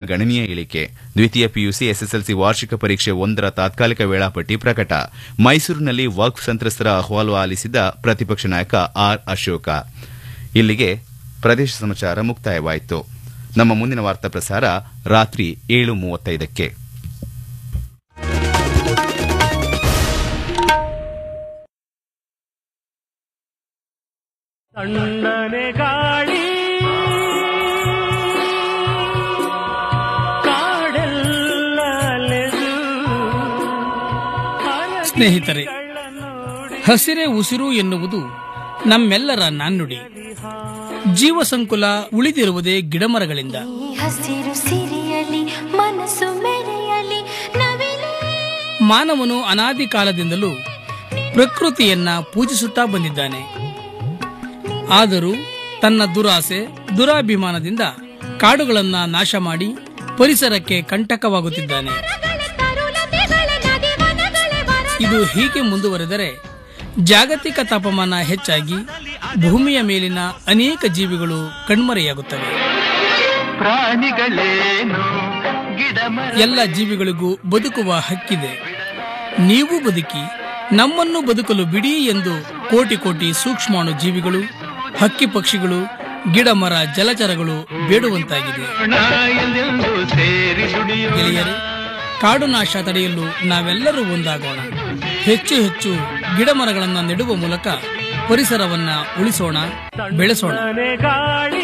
ಗಣನೀಯ ಇಳಿಕೆ ದ್ವಿತೀಯ ಪಿಯುಸಿ ಎಸ್ಎಸ್ಎಲ್ಸಿ ವಾರ್ಷಿಕ ಪರೀಕ್ಷೆ ಒಂದರ ತಾತ್ಕಾಲಿಕ ವೇಳಾಪಟ್ಟಿ ಪ್ರಕಟ ಮೈಸೂರಿನಲ್ಲಿ ವಕ್ಫ್ ಸಂತ್ರಸ್ತರ ಅಹವಾಲು ಆಲಿಸಿದ ಪ್ರತಿಪಕ್ಷ ನಾಯಕ ಆರ್ ಅಶೋಕ ಇಲ್ಲಿಗೆ ಪ್ರದೇಶ ಸಮಾಚಾರ ಮುಕ್ತಾಯವಾಯಿತು ನಮ್ಮ ಮುಂದಿನ ವಾರ್ತಾ ಪ್ರಸಾರ ರಾತ್ರಿ ಏಳು ಮೂವತ್ತೈದಕ್ಕೆ ತಣ್ಣನೆ ಗಾಳಿ ಕಾಡೆಲ್ಲ ಅಲೆದು ಸ್ನೇಹಿತರೆ ಹಸಿರೇ ಉಸಿರು ಎನ್ನುವುದು ನಮ್ಮೆಲ್ಲರ ನಾಣ್ಣುಡಿ ಜೀವ ಸಂಕುಲ ಉಳಿದಿರುವುದೇ ಗಿಡಮರಗಳಿಂದ ಈ ಹಸಿರು ಸಿರಿಯಲಿ ಮನಸ್ಸು ಮೆರೆಯಲಿ ನವಿಲೇ ಮಾನವನು ಅನಾದಿ ಕಾಲದಿಂದಲೂ ಪ್ರಕೃತಿಯನ್ನ ಪೂಜಿಸುತ್ತಾ ಬಂದಿದ್ದಾನೆ ಆದರೂ ತನ್ನ ದುರಾಸೆ ದುರಾಭಿಮಾನದಿಂದ ಕಾಡುಗಳನ್ನ ನಾಶ ಮಾಡಿ ಪರಿಸರಕ್ಕೆ ಕಂಟಕವಾಗುತ್ತಿದ್ದಾನೆ ಇದು ಹೀಗೆ ಮುಂದುವರೆದರೆ ಜಾಗತಿಕ ತಾಪಮಾನ ಹೆಚ್ಚಾಗಿ ಭೂಮಿಯ ಮೇಲಿನ ಅನೇಕ ಜೀವಿಗಳು ಕಣ್ಮರೆಯಾಗುತ್ತವೆ ಪ್ರಾಣಿಗಳೇನು ಗಿಡ ಎಲ್ಲ ಜೀವಿಗಳಿಗೂ ಬದುಕುವ ಹಕ್ಕಿದೆ ನೀವು ಬದುಕಿ ನಮ್ಮನ್ನು ಬದುಕಲು ಬಿಡಿ ಎಂದು ಕೋಟಿ ಕೋಟಿ ಸೂಕ್ಷ್ಮಾಣು ಜೀವಿಗಳು ಹಕ್ಕಿ ಪಕ್ಷಿಗಳು ಗಿಡ ಮರ ಜಲಚರಗಳು ಬೇಡುವಂತಾಗಿದೆ ಎಂದೆಂದು ಸೇರಿ ದುಡಿಯೋ ಗೆಳೆಯರೆ ಕಾಡು ನಾಶ ತಡೆಯಲು ನಾವೆಲ್ಲರೂ ಒಂದಾಗೋಣ ಹೆಚ್ಚು ಹೆಚ್ಚು ಗಿಡ ಮರಗಳನ್ನು ನೆಡುವ ಮೂಲಕ ಪರಿಸರವನ್ನ ಉಳಿಸೋಣ ಬೆಳೆಸೋಣ ತಣ್ಣನೆ ಗಾಳಿ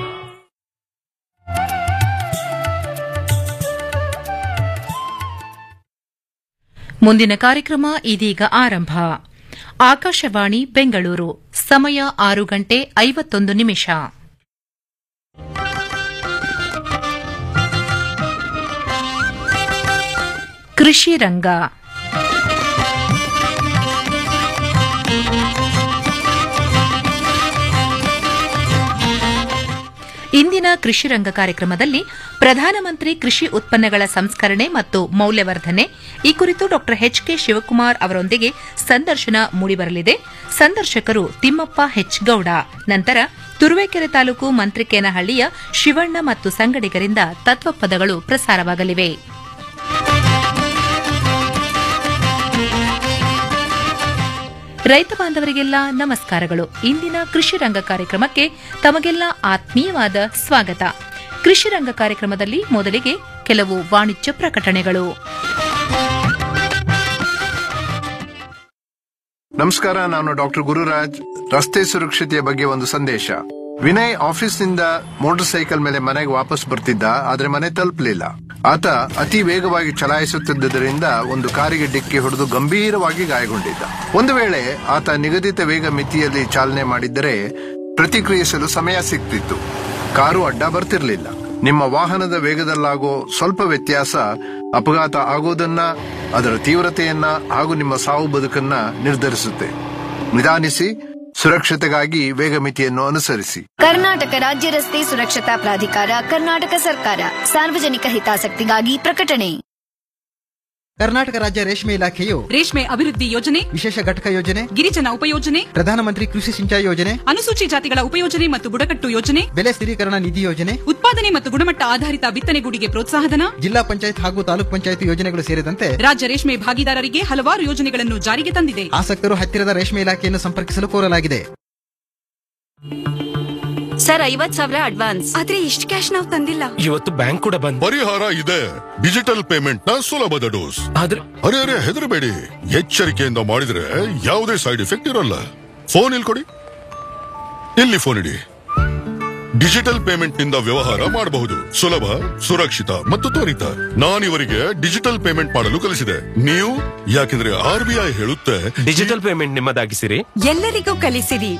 ಮುಂದಿನ ಕಾರ್ಯಕ್ರಮ ಇದೀಗ ಆರಂಭ ಆಕಾಶವಾಣಿ ಬೆಂಗಳೂರು ಸಮಯ ಆರು ಗಂಟೆ ಐವತ್ತೊಂದು ನಿಮಿಷ ಕೃಷಿ ರಂಗ ಇಂದಿನ ಕೃಷಿ ರಂಗ ಕಾರ್ಯಕ್ರಮದಲ್ಲಿ ಪ್ರಧಾನಮಂತ್ರಿ ಕೃಷಿ ಉತ್ಪನ್ನಗಳ ಸಂಸ್ಕರಣೆ ಮತ್ತು ಮೌಲ್ಯವರ್ಧನೆ ಈ ಕುರಿತು ಡಾ ಎಚ್ ಕೆ ಶಿವಕುಮಾರ್ ಅವರೊಂದಿಗೆ ಸಂದರ್ಶನ ಮೂಡಿಬರಲಿದೆ ಸಂದರ್ಶಕರು ತಿಮ್ಮಪ್ಪ ಹೆಚ್ ಗೌಡ ನಂತರ ತುರುವೇಕೆರೆ ತಾಲೂಕು ಮಂತ್ರಿಕೇನಹಳ್ಳಿಯ ಶಿವಣ್ಣ ಮತ್ತು ಸಂಗಡಿಗರಿಂದ ತತ್ವಪದಗಳು ಪ್ರಸಾರವಾಗಲಿವೆ ರೈತ ಬಾಂಧವರಿಗೆಲ್ಲ ನಮಸ್ಕಾರಗಳು ಇಂದಿನ ಕೃಷಿ ರಂಗ ಕಾರ್ಯಕ್ರಮಕ್ಕೆ ತಮಗೆಲ್ಲ ಆತ್ಮೀಯವಾದ ಸ್ವಾಗತ ಕೃಷಿ ರಂಗ ಕಾರ್ಯಕ್ರಮದಲ್ಲಿ ಮೊದಲಿಗೆ ಕೆಲವು ವಾಣಿಜ್ಯ ಪ್ರಕಟಣೆಗಳು ನಮಸ್ಕಾರ ನಾನು ಡಾಕ್ಟರ್ ಗುರುರಾಜ್ ರಸ್ತೆ ಸುರಕ್ಷತೆಯ ಬಗ್ಗೆ ಒಂದು ಸಂದೇಶ ವಿನಯ್ ಆಫೀಸ್ನಿಂದ ಮೋಟಾರ್ ಸೈಕಲ್ ಮೇಲೆ ಮನೆಗೆ ವಾಪಸ್ ಬರ್ತಿದ್ದ ಆದ್ರೆ ಮನೆ ತಲುಪಲಿಲ್ಲ ಆತ ಅತಿ ವೇಗವಾಗಿ ಚಲಾಯಿಸುತ್ತಿದ್ದರಿಂದ ಒಂದು ಕಾರಿಗೆ ಡಿಕ್ಕಿ ಹೊಡೆದು ಗಂಭೀರವಾಗಿ ಗಾಯಗೊಂಡಿದ್ದ ಒಂದು ವೇಳೆ ಆತ ನಿಗದಿತ ವೇಗ ಮಿತಿಯಲ್ಲಿ ಚಾಲನೆ ಮಾಡಿದ್ದರೆ ಪ್ರತಿಕ್ರಿಯಿಸಲು ಸಮಯ ಸಿಗ್ತಿತ್ತು ಕಾರು ಅಡ್ಡ ಬರ್ತಿರ್ಲಿಲ್ಲ ನಿಮ್ಮ ವಾಹನದ ವೇಗದಲ್ಲಾಗೋ ಸ್ವಲ್ಪ ವ್ಯತ್ಯಾಸ ಅಪಘಾತ ಆಗೋದನ್ನ ಅದರ ತೀವ್ರತೆಯನ್ನ ಹಾಗೂ ನಿಮ್ಮ ಸಾವು ಬದುಕನ್ನ ನಿರ್ಧರಿಸುತ್ತೆ ನಿಧಾನಿಸಿ ಸುರಕ್ಷತೆಗಾಗಿ ವೇಗ ಮಿತಿಯನ್ನು ಅನುಸರಿಸಿ ಕರ್ನಾಟಕ ರಾಜ್ಯ ರಸ್ತೆ ಸುರಕ್ಷತಾ ಪ್ರಾಧಿಕಾರ ಕರ್ನಾಟಕ ಸರ್ಕಾರ ಸಾರ್ವಜನಿಕ ಹಿತಾಸಕ್ತಿಗಾಗಿ ಪ್ರಕಟಣೆ ಕರ್ನಾಟಕ ರಾಜ್ಯ ರೇಷ್ಮೆ ಇಲಾಖೆಯು ರೇಷ್ಮೆ ಅಭಿವೃದ್ಧಿ ಯೋಜನೆ ವಿಶೇಷ ಘಟಕ ಯೋಜನೆ ಗಿರಿಜನ ಉಪಯೋಜನೆ ಪ್ರಧಾನಮಂತ್ರಿ ಕೃಷಿ ಸಿಂಚಾಯಿ ಯೋಜನೆ ಅನುಸೂಚಿ ಜಾತಿಗಳ ಉಪಯೋಜನೆ ಮತ್ತು ಬುಡಕಟ್ಟು ಯೋಜನೆ ಬೆಲೆ ಸ್ಥಿರೀಕರಣ ನಿಧಿ ಯೋಜನೆ ಉತ್ಪಾದನೆ ಮತ್ತು ಗುಣಮಟ್ಟ ಆಧಾರಿತ ಬಿತ್ತನೆಗೂಡಿಗೆ ಪ್ರೋತ್ಸಾಹಧನ ಜಿಲ್ಲಾ ಪಂಚಾಯತ್ ಹಾಗೂ ತಾಲೂಕ್ ಪಂಚಾಯತ್ ಯೋಜನೆಗಳು ಸೇರಿದಂತೆ ರಾಜ್ಯ ರೇಷ್ಮೆ ಭಾಗಿದಾರರಿಗೆ ಹಲವಾರು ಯೋಜನೆಗಳನ್ನು ಜಾರಿಗೆ ತಂದಿದೆ ಆಸಕ್ತರು ಹತ್ತಿರದ ರೇಷ್ಮೆ ಇಲಾಖೆಯನ್ನು ಸಂಪರ್ಕಿಸಲು ಕೋರಲಾಗಿದೆ ಸರ್ ಐವತ್ ಸಾವಿರ ಅಡ್ವಾನ್ಸ್ ಆದ್ರೆ ಇಷ್ಟು ಕ್ಯಾಶ್ ನಾವು ತಂದಿಲ್ಲ ಇವತ್ತು ಬ್ಯಾಂಕ್ ಕೂಡ ಬಂದ್ ಪರಿಹಾರ ಇದೆ ಡಿಜಿಟಲ್ ಪೇಮೆಂಟ್ ನ ಸುಲಭದ ಡೋಸ್ ಆದ್ರೆ ಅರೆ ಅರೆ ಹೆದರಬೇಡಿ ಎಚ್ಚರಿಕೆಯಿಂದ ಮಾಡಿದ್ರೆ ಯಾವುದೇ ಸೈಡ್ ಎಫೆಕ್ಟ್ ಇರಲ್ಲ ಫೋನ್ ಇಲ್ಲಿ ಕೊಡಿ ಇಲ್ಲಿ ಫೋನ್ ಇಡಿ ಡಿಜಿಟಲ್ ಪೇಮೆಂಟ್ ನಿಂದ ವ್ಯವಹಾರ ಮಾಡಬಹುದು ಸುಲಭ ಸುರಕ್ಷಿತ ಮತ್ತು ತ್ವರಿತ ನಾನಿವರಿಗೆ ಡಿಜಿಟಲ್ ಪೇಮೆಂಟ್ ಮಾಡಲು ಕಲಿಸಿದೆ ನೀವು ಯಾಕೆಂದ್ರೆ ಆರ್ ಬಿ ಐ ಹೇಳುತ್ತೆ ಡಿಜಿಟಲ್ ಪೇಮೆಂಟ್ ನಿಮ್ಮದಾಗಿಸಿರಿ ಎಲ್ಲರಿಗೂ ಕಲಿಸಿರಿ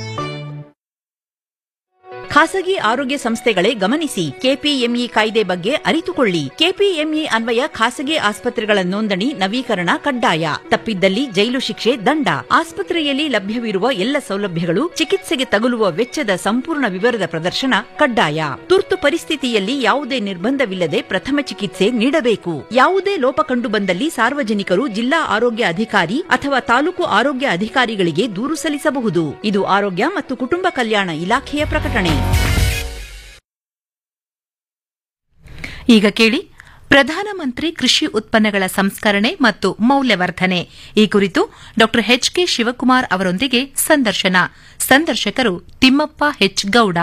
ಖಾಸಗಿ ಆರೋಗ್ಯ ಸಂಸ್ಥೆಗಳೇ ಗಮನಿಸಿ ಕೆಪಿಎಂಇ ಕಾಯ್ದೆ ಬಗ್ಗೆ ಅರಿತುಕೊಳ್ಳಿ ಕೆಪಿಎಂಇ ಅನ್ವಯ ಖಾಸಗಿ ಆಸ್ಪತ್ರೆಗಳ ನೋಂದಣಿ ನವೀಕರಣ ಕಡ್ಡಾಯ ತಪ್ಪಿದ್ದಲ್ಲಿ ಜೈಲು ಶಿಕ್ಷೆ ದಂಡ ಆಸ್ಪತ್ರೆಯಲ್ಲಿ ಲಭ್ಯವಿರುವ ಎಲ್ಲ ಸೌಲಭ್ಯಗಳು ಚಿಕಿತ್ಸೆಗೆ ತಗುಲುವ ವೆಚ್ಚದ ಸಂಪೂರ್ಣ ವಿವರದ ಪ್ರದರ್ಶನ ಕಡ್ಡಾಯ ತುರ್ತು ಪರಿಸ್ಥಿತಿಯಲ್ಲಿ ಯಾವುದೇ ನಿರ್ಬಂಧವಿಲ್ಲದೆ ಪ್ರಥಮ ಚಿಕಿತ್ಸೆ ನೀಡಬೇಕು ಯಾವುದೇ ಲೋಪ ಕಂಡು ಬಂದಲ್ಲಿ ಸಾರ್ವಜನಿಕರು ಜಿಲ್ಲಾ ಆರೋಗ್ಯ ಅಧಿಕಾರಿ ಅಥವಾ ತಾಲೂಕು ಆರೋಗ್ಯ ಅಧಿಕಾರಿಗಳಿಗೆ ದೂರು ಸಲ್ಲಿಸಬಹುದು ಇದು ಆರೋಗ್ಯ ಮತ್ತು ಕುಟುಂಬ ಕಲ್ಯಾಣ ಇಲಾಖೆಯ ಪ್ರಕಟಣೆ ಈಗ ಕೇಳಿ ಪ್ರಧಾನಮಂತ್ರಿ ಕೃಷಿ ಉತ್ಪನ್ನಗಳ ಸಂಸ್ಕರಣೆ ಮತ್ತು ಮೌಲ್ಯವರ್ಧನೆ ಈ ಕುರಿತು ಡಾ ಎಚ್ ಕೆ ಶಿವಕುಮಾರ್ ಅವರೊಂದಿಗೆ ಸಂದರ್ಶನ ಸಂದರ್ಶಕರು ತಿಮ್ಮಪ್ಪ ಹೆಚ್ ಗೌಡ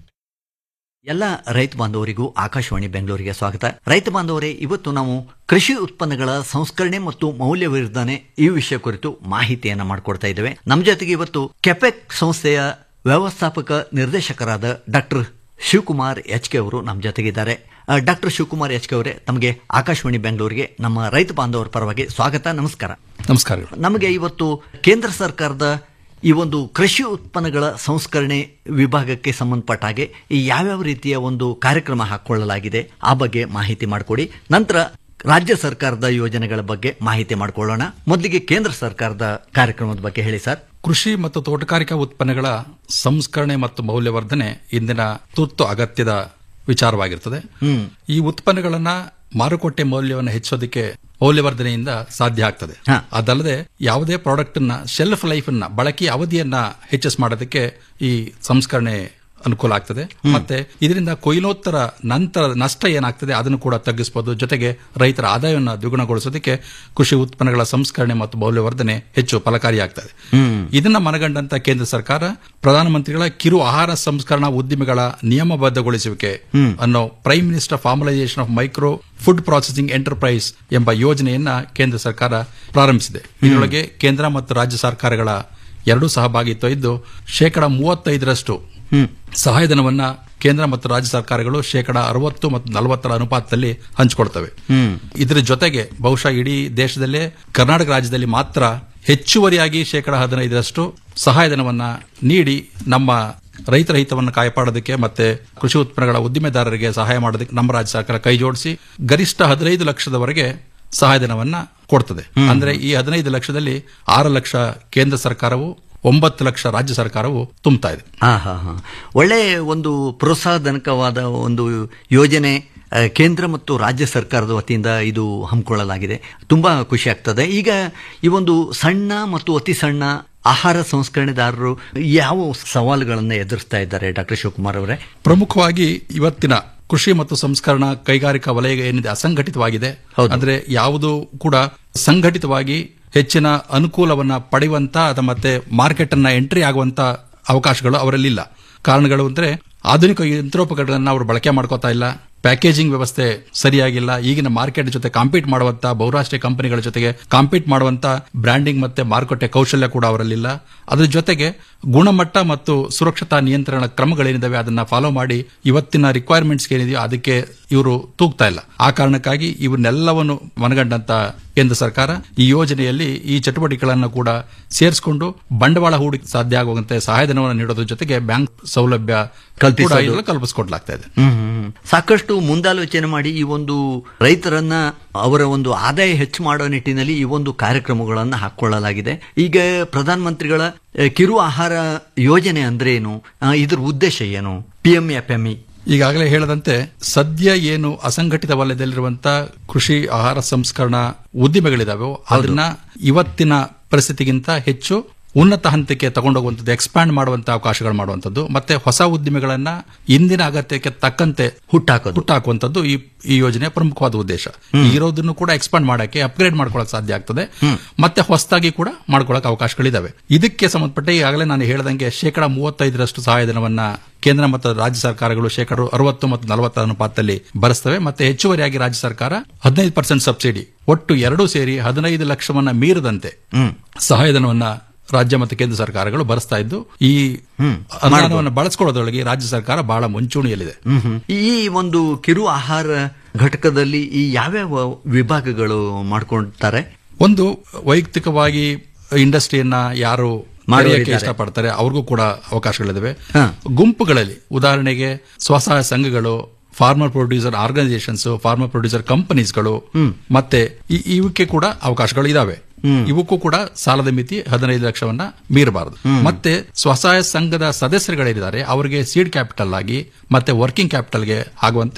ಎಲ್ಲ ರೈತ ಬಾಂಧವರಿಗೂ ಆಕಾಶವಾಣಿ ಬೆಂಗಳೂರಿಗೆ ಸ್ವಾಗತ ರೈತ ಬಾಂಧವರೇ ಇವತ್ತು ನಾವು ಕೃಷಿ ಉತ್ಪನ್ನಗಳ ಸಂಸ್ಕರಣೆ ಮತ್ತು ಮೌಲ್ಯವರ್ಧನೆ ಈ ವಿಷಯ ಕುರಿತು ಮಾಹಿತಿಯನ್ನ ಮಾಡಿಕೊಡ್ತಾ ಇದ್ದೇವೆ ನಮ್ಮ ಜೊತೆಗೆ ಇವತ್ತು ಕೆಪೆಕ್ ಸಂಸ್ಥೆಯ ವ್ಯವಸ್ಥಾಪಕ ನಿರ್ದೇಶಕರಾದ ಡಾಕ್ಟರ್ ಶಿವಕುಮಾರ್ ಎಚ್ ಕೆ ಅವರು ನಮ್ಮ ಜೊತೆಗಿದ್ದಾರೆ ಡಾಕ್ಟರ್ ಶಿವಕುಮಾರ್ ಎಚ್ ಕೆ ಅವರೇ ತಮಗೆ ಆಕಾಶವಾಣಿ ಬೆಂಗಳೂರಿಗೆ ನಮ್ಮ ರೈತ ಬಾಂಧವರ ಪರವಾಗಿ ಸ್ವಾಗತ ನಮಸ್ಕಾರ ನಮಸ್ಕಾರಗಳು ನಮಗೆ ಇವತ್ತು ಕೇಂದ್ರ ಸರ್ಕಾರದ ಈ ಒಂದು ಕೃಷಿ ಉತ್ಪನ್ನಗಳ ಸಂಸ್ಕರಣೆ ವಿಭಾಗಕ್ಕೆ ಸಂಬಂಧಪಟ್ಟ ಹಾಗೆ ಈ ಯಾವ್ಯಾವ ರೀತಿಯ ಒಂದು ಕಾರ್ಯಕ್ರಮ ಹಾಕೊಳ್ಳಲಾಗಿದೆ ಆ ಬಗ್ಗೆ ಮಾಹಿತಿ ಮಾಡಿಕೊಡಿ ನಂತರ ರಾಜ್ಯ ಸರ್ಕಾರದ ಯೋಜನೆಗಳ ಬಗ್ಗೆ ಮಾಹಿತಿ ಮಾಡಿಕೊಳ್ಳೋಣ ಮೊದಲಿಗೆ ಕೇಂದ್ರ ಸರ್ಕಾರದ ಕಾರ್ಯಕ್ರಮದ ಬಗ್ಗೆ ಹೇಳಿ ಸರ್ ಕೃಷಿ ಮತ್ತು ತೋಟಗಾರಿಕಾ ಉತ್ಪನ್ನಗಳ ಸಂಸ್ಕರಣೆ ಮತ್ತು ಮೌಲ್ಯವರ್ಧನೆ ಇಂದಿನ ತುರ್ತು ಅಗತ್ಯದ ವಿಚಾರವಾಗಿರ್ತದೆ ಹ್ಮ್ ಈ ಉತ್ಪನ್ನಗಳನ್ನ ಮಾರುಕಟ್ಟೆ ಮೌಲ್ಯವನ್ನು ಹೆಚ್ಚೋದಕ್ಕೆ ಮೌಲ್ಯವರ್ಧನೆಯಿಂದ ಸಾಧ್ಯ ಆಗ್ತದೆ ಅದಲ್ಲದೆ ಯಾವುದೇ ಪ್ರಾಡಕ್ಟ್ ನ ಶೆಲ್ಫ್ ಲೈಫ್ ಅನ್ನ ಬಳಕೆಯ ಅವಧಿಯನ್ನ ಹೆಚ್ಚಿಸ್ ಮಾಡೋದಕ್ಕೆ ಈ ಸಂಸ್ಕರಣೆ ಅನುಕೂಲ ಆಗ್ತದೆ ಮತ್ತೆ ಇದರಿಂದ ಕೊಯ್ಲೋತ್ತರ ನಂತರ ನಷ್ಟ ಏನಾಗ್ತದೆ ಅದನ್ನು ಕೂಡ ತಗ್ಗಿಸಬಹುದು ಜೊತೆಗೆ ರೈತರ ಆದಾಯವನ್ನು ದ್ವಿಗುಣಗೊಳಿಸೋದಕ್ಕೆ ಕೃಷಿ ಉತ್ಪನ್ನಗಳ ಸಂಸ್ಕರಣೆ ಮತ್ತು ಮೌಲ್ಯವರ್ಧನೆ ಹೆಚ್ಚು ಫಲಕಾರಿಯಾಗ್ತದೆ ಇದನ್ನ ಮನಗಂಡಂತ ಕೇಂದ್ರ ಸರ್ಕಾರ ಪ್ರಧಾನಮಂತ್ರಿಗಳ ಕಿರು ಆಹಾರ ಸಂಸ್ಕರಣಾ ಉದ್ದಿಮೆಗಳ ನಿಯಮಬದ್ಧಗೊಳಿಸುವಿಕೆ ಅನ್ನೋ prime minister formalisation of micro food processing enterprise ಎಂಬ ಯೋಜನೆಯನ್ನ ಕೇಂದ್ರ ಸರ್ಕಾರ ಪ್ರಾರಂಭಿಸಿದೆ ಇದರೊಳಗೆ ಕೇಂದ್ರ ಮತ್ತು ರಾಜ್ಯ ಸರ್ಕಾರಗಳ ಎರಡೂ ಸಹಭಾಗಿತ್ವ ಇದ್ದು ಶೇಕಡ ಮೂವತ್ತೈದರಷ್ಟು ಸಹಾಯಧನವನ್ನ ಕೇಂದ್ರ ಮತ್ತು ರಾಜ್ಯ ಸರ್ಕಾರಗಳು ಶೇಕಡ ಅರವತ್ತು ಮತ್ತು ನಲವತ್ತರ ಅನುಪಾತದಲ್ಲಿ ಹಂಚಿಕೊಳ್ತವೆ ಇದರ ಜೊತೆಗೆ ಬಹುಶಃ ಇಡೀ ದೇಶದಲ್ಲೇ ಕರ್ನಾಟಕ ರಾಜ್ಯದಲ್ಲಿ ಮಾತ್ರ ಹೆಚ್ಚುವರಿಯಾಗಿ ಶೇಕಡ ಹದಿನೈದರಷ್ಟು ಸಹಾಯಧನವನ್ನ ನೀಡಿ ನಮ್ಮ ರೈತರ ಹಿತವನ್ನು ಕಾಯ್ಪಾಡೋದಕ್ಕೆ ಮತ್ತೆ ಕೃಷಿ ಉತ್ಪನ್ನಗಳ ಉದ್ದಿಮೆದಾರರಿಗೆ ಸಹಾಯ ಮಾಡೋದಕ್ಕೆ ನಮ್ಮ ರಾಜ್ಯ ಸರ್ಕಾರ ಕೈ ಜೋಡಿಸಿ ಗರಿಷ್ಠ ಹದಿನೈದು ಲಕ್ಷದವರೆಗೆ ಸಹಾಯಧನವನ್ನ ಕೊಡ್ತದೆ ಅಂದ್ರೆ ಈ ಹದಿನೈದು ಲಕ್ಷದಲ್ಲಿ ಆರು ಲಕ್ಷ ಕೇಂದ್ರ ಸರ್ಕಾರವು ಒಂಬತ್ತು ಲಕ್ಷ ರಾಜ್ಯ ಸರ್ಕಾರವು ತುಂಬುತ್ತಾ ಇದೆ ಹಾ ಹಾ ಹಾ ಒಳ್ಳೆ ಒಂದು ಪ್ರೋತ್ಸಾಹಜನಕವಾದ ಒಂದು ಯೋಜನೆ ಆ, ಕೇಂದ್ರ ಮತ್ತು ರಾಜ್ಯ ಸರ್ಕಾರದ ವತಿಯಿಂದ ಇದು ಹಮ್ಮಿಕೊಳ್ಳಲಾಗಿದೆ ತುಂಬಾ ಖುಷಿ ಆಗ್ತದೆ ಈಗ ಈ ಒಂದು ಸಣ್ಣ ಮತ್ತು ಅತಿ ಸಣ್ಣ ಆಹಾರ ಸಂಸ್ಕರಣೆದಾರರು ಯಾವ ಸವಾಲುಗಳನ್ನು ಎದುರಿಸ್ತಾ ಇದ್ದಾರೆ ಡಾಕ್ಟರ್ ಶಿವಕುಮಾರ್ ಅವರೇ ಪ್ರಮುಖವಾಗಿ ಇವತ್ತಿನ ಕೃಷಿ ಮತ್ತು ಸಂಸ್ಕರಣಾ ಕೈಗಾರಿಕಾ ವಲಯ ಏನಿದೆ ಅಸಂಘಟಿತವಾಗಿದೆ ಅಂದ್ರೆ ಯಾವುದು ಕೂಡ ಸಂಘಟಿತವಾಗಿ ಹೆಚ್ಚಿನ ಅನುಕೂಲವನ್ನ ಪಡೆಯುವಂತ ಅಥವಾ ಮತ್ತೆ ಮಾರ್ಕೆಟ್ ಅನ್ನ ಎಂಟ್ರಿ ಆಗುವಂತ ಅವಕಾಶಗಳು ಅವರಲ್ಲಿಲ್ಲ ಕಾರಣಗಳು ಅಂದ್ರೆ ಆಧುನಿಕ ಯಂತ್ರೋಪಕರಣಗಳನ್ನ ಅವರು ಬಳಕೆ ಮಾಡ್ಕೋತಾ ಇಲ್ಲ ಪ್ಯಾಕೇಜಿಂಗ್ ವ್ಯವಸ್ಥೆ ಸರಿಯಾಗಿಲ್ಲ ಈಗಿನ ಮಾರ್ಕೆಟ್ ಜೊತೆ ಕಾಂಪೀಟ್ ಮಾಡುವಂತ ಬಹುರಾಷ್ಟ್ರೀಯ ಕಂಪನಿಗಳ ಜೊತೆಗೆ ಕಾಂಪೀಟ್ ಮಾಡುವಂತ ಬ್ರ್ಯಾಂಡಿಂಗ್ ಮತ್ತೆ ಮಾರುಕಟ್ಟೆ ಕೌಶಲ್ಯ ಕೂಡ ಅವರಲ್ಲಿಲ್ಲ ಅದ್ರ ಜೊತೆಗೆ ಗುಣಮಟ್ಟ ಮತ್ತು ಸುರಕ್ಷತಾ ನಿಯಂತ್ರಣ ಕ್ರಮಗಳೇನಿದಾವೆ ಅದನ್ನ ಫಾಲೋ ಮಾಡಿ ಇವತ್ತಿನ ರಿಕ್ವೈರ್ಮೆಂಟ್ಸ್ ಏನಿದೆಯೋ ಅದಕ್ಕೆ ಇವರು ತೂಗ್ತಾ ಇಲ್ಲ ಆ ಕಾರಣಕ್ಕಾಗಿ ಇವನ್ನೆಲ್ಲವನ್ನು ಮನಗಂಡಂತ ಕೇಂದ್ರ ಸರ್ಕಾರ ಈ ಯೋಜನೆಯಲ್ಲಿ ಈ ಚಟುವಟಿಕೆಗಳನ್ನು ಕೂಡ ಸೇರಿಸಿಕೊಂಡು ಬಂಡವಾಳ ಹೂಡಿಕೆ ಸಾಧ್ಯ ಆಗುವಂತೆ ಸಹಾಯಧನವನ್ನು ನೀಡೋದ್ರ ಜೊತೆಗೆ ಬ್ಯಾಂಕ್ ಸೌಲಭ್ಯ ಕಲ್ಪಿಸೋದು. ಕೂಡ ಇದರಲ್ಲಿ ಕಲ್ಪಿಸಿಕೊಡ್ಲಾಗ್ತಾ ಇದೆ ಹ್ಮ್, ಹ್ಮ್, ಹ್ಮ್. ಸಾಕಷ್ಟು ಮುಂದಾಲೋಚನೆ ಮಾಡಿ ಈ ಒಂದು ರೈತರನ್ನ ಅವರ ಒಂದು ಆದಾಯ ಹೆಚ್ಚು ಮಾಡೋ ನಿಟ್ಟಿನಲ್ಲಿ ಈ ಒಂದು ಕಾರ್ಯಕ್ರಮಗಳನ್ನು ಹಾಕೊಳ್ಳಲಾಗಿದೆ ಈಗ ಪ್ರಧಾನಮಂತ್ರಿಗಳ ಆ, ಕಿರು ಆಹಾರ ಯೋಜನೆ ಅಂದ್ರೆ ಏನು ಆ, ಇದ್ರ ಉದ್ದೇಶ ಏನು P M F M E ಈಗಾಗಲೇ ಹೇಳದಂತೆ ಸದ್ಯ ಏನು ಅಸಂಘಟಿತ ವಲಯದಲ್ಲಿರುವಂತ ಕೃಷಿ ಆಹಾರ ಸಂಸ್ಕರಣಾ ಉದ್ದಿಮೆಗಳಿದಾವೆ ಅದನ್ನ ಇವತ್ತಿನ ಪರಿಸ್ಥಿತಿಗಿಂತ ಹೆಚ್ಚು ಉನ್ನತ ಹಂತಕ್ಕೆ ತಗೊಂಡೋಗುವಂಥದ್ದು ಎಕ್ಸ್ಪ್ಯಾಂಡ್ ಮಾಡುವಂತ ಅವಕಾಶಗಳು ಮಾಡುವಂಥದ್ದು ಮತ್ತೆ ಹೊಸ ಉದ್ದಿಮೆಗಳನ್ನ ಇಂದಿನ ಅಗತ್ಯಕ್ಕೆ ತಕ್ಕಂತೆ ಹುಟ್ಟಾಕೋದು ಹುಟ್ಟಾಕುವಂಥದ್ದು ಈ ಈ ಯೋಜನೆಯ ಪ್ರಮುಖವಾದ ಉದ್ದೇಶ ಇರೋದನ್ನು ಕೂಡ ಎಕ್ಸ್ಪಾಂಡ್ ಮಾಡಕ್ಕೆ ಅಪ್ಗ್ರೇಡ್ ಮಾಡ್ಕೊಳ್ಳಕ್ ಸಾಧ್ಯ ಆಗ್ತದೆ ಮತ್ತೆ ಹೊಸದಾಗಿ ಕೂಡ ಮಾಡ್ಕೊಳ್ಳಕ್ ಅವಕಾಶಗಳಿದಾವೆ ಇದಕ್ಕೆ ಸಂಬಂಧಪಟ್ಟ ಈಗಾಗಲೇ ನಾನು ಹೇಳ್ದಂಗೆ ಶೇಕಡ ಮೂವತ್ತೈದರಷ್ಟು ಸಹಾಯಧನವನ್ನ ಕೇಂದ್ರ ಮತ್ತು ರಾಜ್ಯ ಸರ್ಕಾರಗಳು ಶೇಕಡ ಅರವತ್ತು ಮತ್ತು ನಲವತ್ತರ ಅನುಪಾತದಲ್ಲಿ ಭರಿಸ್ತವೆ ಮತ್ತೆ ಹೆಚ್ಚುವರಿಯಾಗಿ ರಾಜ್ಯ ಸರ್ಕಾರ ಹದಿನೈದು ಪರ್ಸೆಂಟ್ ಸಬ್ಸಿಡಿ ಒಟ್ಟು ಎರಡೂ ಸೇರಿ ಹದಿನೈದು ಲಕ್ಷವನ್ನ ಮೀರದಂತೆ ಸಹಾಯಧನವನ್ನ ರಾಜ್ಯ ಮತ್ತು ಕೇಂದ್ರ ಸರ್ಕಾರಗಳು ಭರಿಸ್ತಾ ಇದ್ದು ಈ ಅನುದಾನವನ್ನು ಬಳಸ್ಕೊಳ್ಳೋದ್ರೊಳಗೆ ರಾಜ್ಯ ಸರ್ಕಾರ ಬಹಳ ಮುಂಚೂಣಿಯಲ್ಲಿದೆ ಹ್ಮ್, ಹ್ಮ್. ಈ ಒಂದು ಕಿರು ಆಹಾರ ಘಟಕದಲ್ಲಿ ಈ ಯಾವ್ಯಾವ ವಿಭಾಗಗಳು ಮಾಡ್ಕೊಳ್ತಾರೆ ಒಂದು ವೈಯಕ್ತಿಕವಾಗಿ ಇಂಡಸ್ಟ್ರಿಯನ್ನ ಯಾರು ಮಾಡೋರಿದ್ದಾರೆ. ತೆರೆಯಕ್ಕೆ ಇಷ್ಟಪಡ್ತಾರೆ ಅವ್ರಿಗೂ ಕೂಡ ಅವಕಾಶಗಳಿದಾವೆ ಗುಂಪುಗಳಲ್ಲಿ ಉದಾಹರಣೆಗೆ ಸ್ವಸಹಾಯ ಸಂಘಗಳು farmer producer organisations farmer producer ಕಂಪನೀಸ್ಗಳು ಮತ್ತೆ ಈ- ಇವಕ್ಕೆ ಕೂಡ ಅವಕಾಶಗಳು ಇದಾವೆ ಇವಕ್ಕೂ ಕೂಡ ಸಾಲದ ಮಿತಿ ಹದಿನೈದು ಲಕ್ಷವನ್ನ ಮೀರಬಾರದು ಮತ್ತೆ ಸ್ವಸಹಾಯ ಸಂಘದ ಸದಸ್ಯರುಗಳೇನಿದ್ದಾರೆ ಅವರಿಗೆ ಸೀಡ್ ಕ್ಯಾಪಿಟಲ್ ಆಗಿ ಮತ್ತೆ ವರ್ಕಿಂಗ್ ಕ್ಯಾಪಿಟಲ್ಗೆ ಆಗುವಂತೆ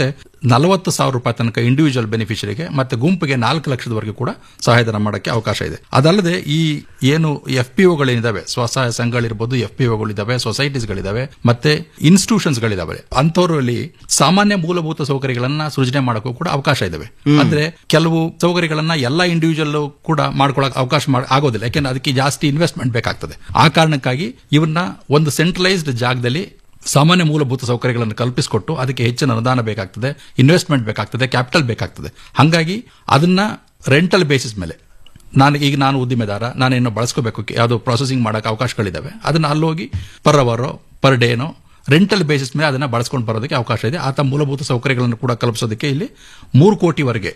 ನಲವತ್ತು ಸಾವಿರ ರೂಪಾಯಿ ತನಕ ಇಂಡಿವಿಜುವಲ್ ಬೆನಿಫಿಷರಿಗೆ ಮತ್ತೆ ಗುಂಪಿಗೆ ನಾಲ್ಕು ಲಕ್ಷದವರೆಗೂ ಕೂಡ ಸಹಾಯಧನ ಮಾಡಕ್ಕೆ ಅವಕಾಶ ಇದೆ ಅದಲ್ಲದೆ ಈ ಏನು ಎಫ್ ಪಿ ಒಗಳೇನಿದಾವೆ ಸ್ವಸಹಾಯ ಸಂಘಗಳಿರ್ಬೋದು ಎಫ್ ಪಿ ಒಗಳಿದಾವೆ ಸೊಸೈಟೀಸ್ಗಳಿದಾವೆ ಮತ್ತೆ ಇನ್ಸ್ಟಿಟ್ಯೂಷನ್ಸ್ ಗಳಿದಾವೆ ಅಂತವರಲ್ಲಿ ಸಾಮಾನ್ಯ ಮೂಲಭೂತ ಸೌಕರ್ಯಗಳನ್ನ ಸೃಜನೆ ಮಾಡೋಕ್ಕೂ ಕೂಡ ಅವಕಾಶ ಇದಾವೆ ಅಂದ್ರೆ ಕೆಲವು ಸೌಕರ್ಯಗಳನ್ನ ಎಲ್ಲ ಇಂಡಿವಿಜುವಲ್ ಕೂಡ ಮಾಡ್ಕೊಳಕ್ ಅವಕಾಶ ಮಾಡ್- ಆಗೋದಿಲ್ಲ ಯಾಕೆಂದ್ರೆ ಅದಕ್ಕೆ ಜಾಸ್ತಿ ಇನ್ವೆಸ್ಟ್ಮೆಂಟ್ ಬೇಕಾಗ್ತದೆ ಆ ಕಾರಣಕ್ಕಾಗಿ ಇವನ್ನ ಒಂದು ಸೆಂಟ್ರಲೈಸ್ಡ್ ಜಾಗದಲ್ಲಿ ಸಾಮಾನ್ಯ ಮೂಲಭೂತ ಸೌಕರ್ಯಗಳನ್ನು ಕಲ್ಪಿಸಿಕೊಟ್ಟು ಅದಕ್ಕೆ ಹೆಚ್ಚಿನ ಅನುದಾನ ಬೇಕಾಗ್ತದೆ ಇನ್ವೆಸ್ಟ್ಮೆಂಟ್ ಬೇಕಾಗ್ತದೆ ಕ್ಯಾಪಿಟಲ್ ಬೇಕಾಗ್ತದೆ ಹಾಗಾಗಿ ಅದನ್ನ ರೆಂಟಲ್ ಬೇಸಿಸ್ ಮೇಲೆ ನಾನು ಈಗ ನಾನು ಉದ್ದಿಮೆದಾರ ನಾನೇನೋ ಬಳಸ್ಕೋಬೇಕು ಯಾವುದೋ ಪ್ರೊಸೆಸಿಂಗ್ ಮಾಡಕ್ಕೆ ಅವಕಾಶಗಳಿದ್ದಾವೆ ಅದನ್ನ ಅಲ್ಲೋಗಿ ಪರ್ ಅವರೋ ಪರ್ ಡೇನೋ ರೆಂಟಲ್ ಬೇಸಿಸ್ ಮೇಲೆ ಅದನ್ನ ಬಳಸ್ಕೊಂಡು ಬರೋದಕ್ಕೆ ಅವಕಾಶ ಇದೆ ಆತ ಮೂಲಭೂತ ಸೌಕರ್ಯಗಳನ್ನು ಕೂಡ ಕಲ್ಪಿಸೋದಕ್ಕೆ ಇಲ್ಲಿ ಮೂರು ಕೋಟಿವರೆಗೆ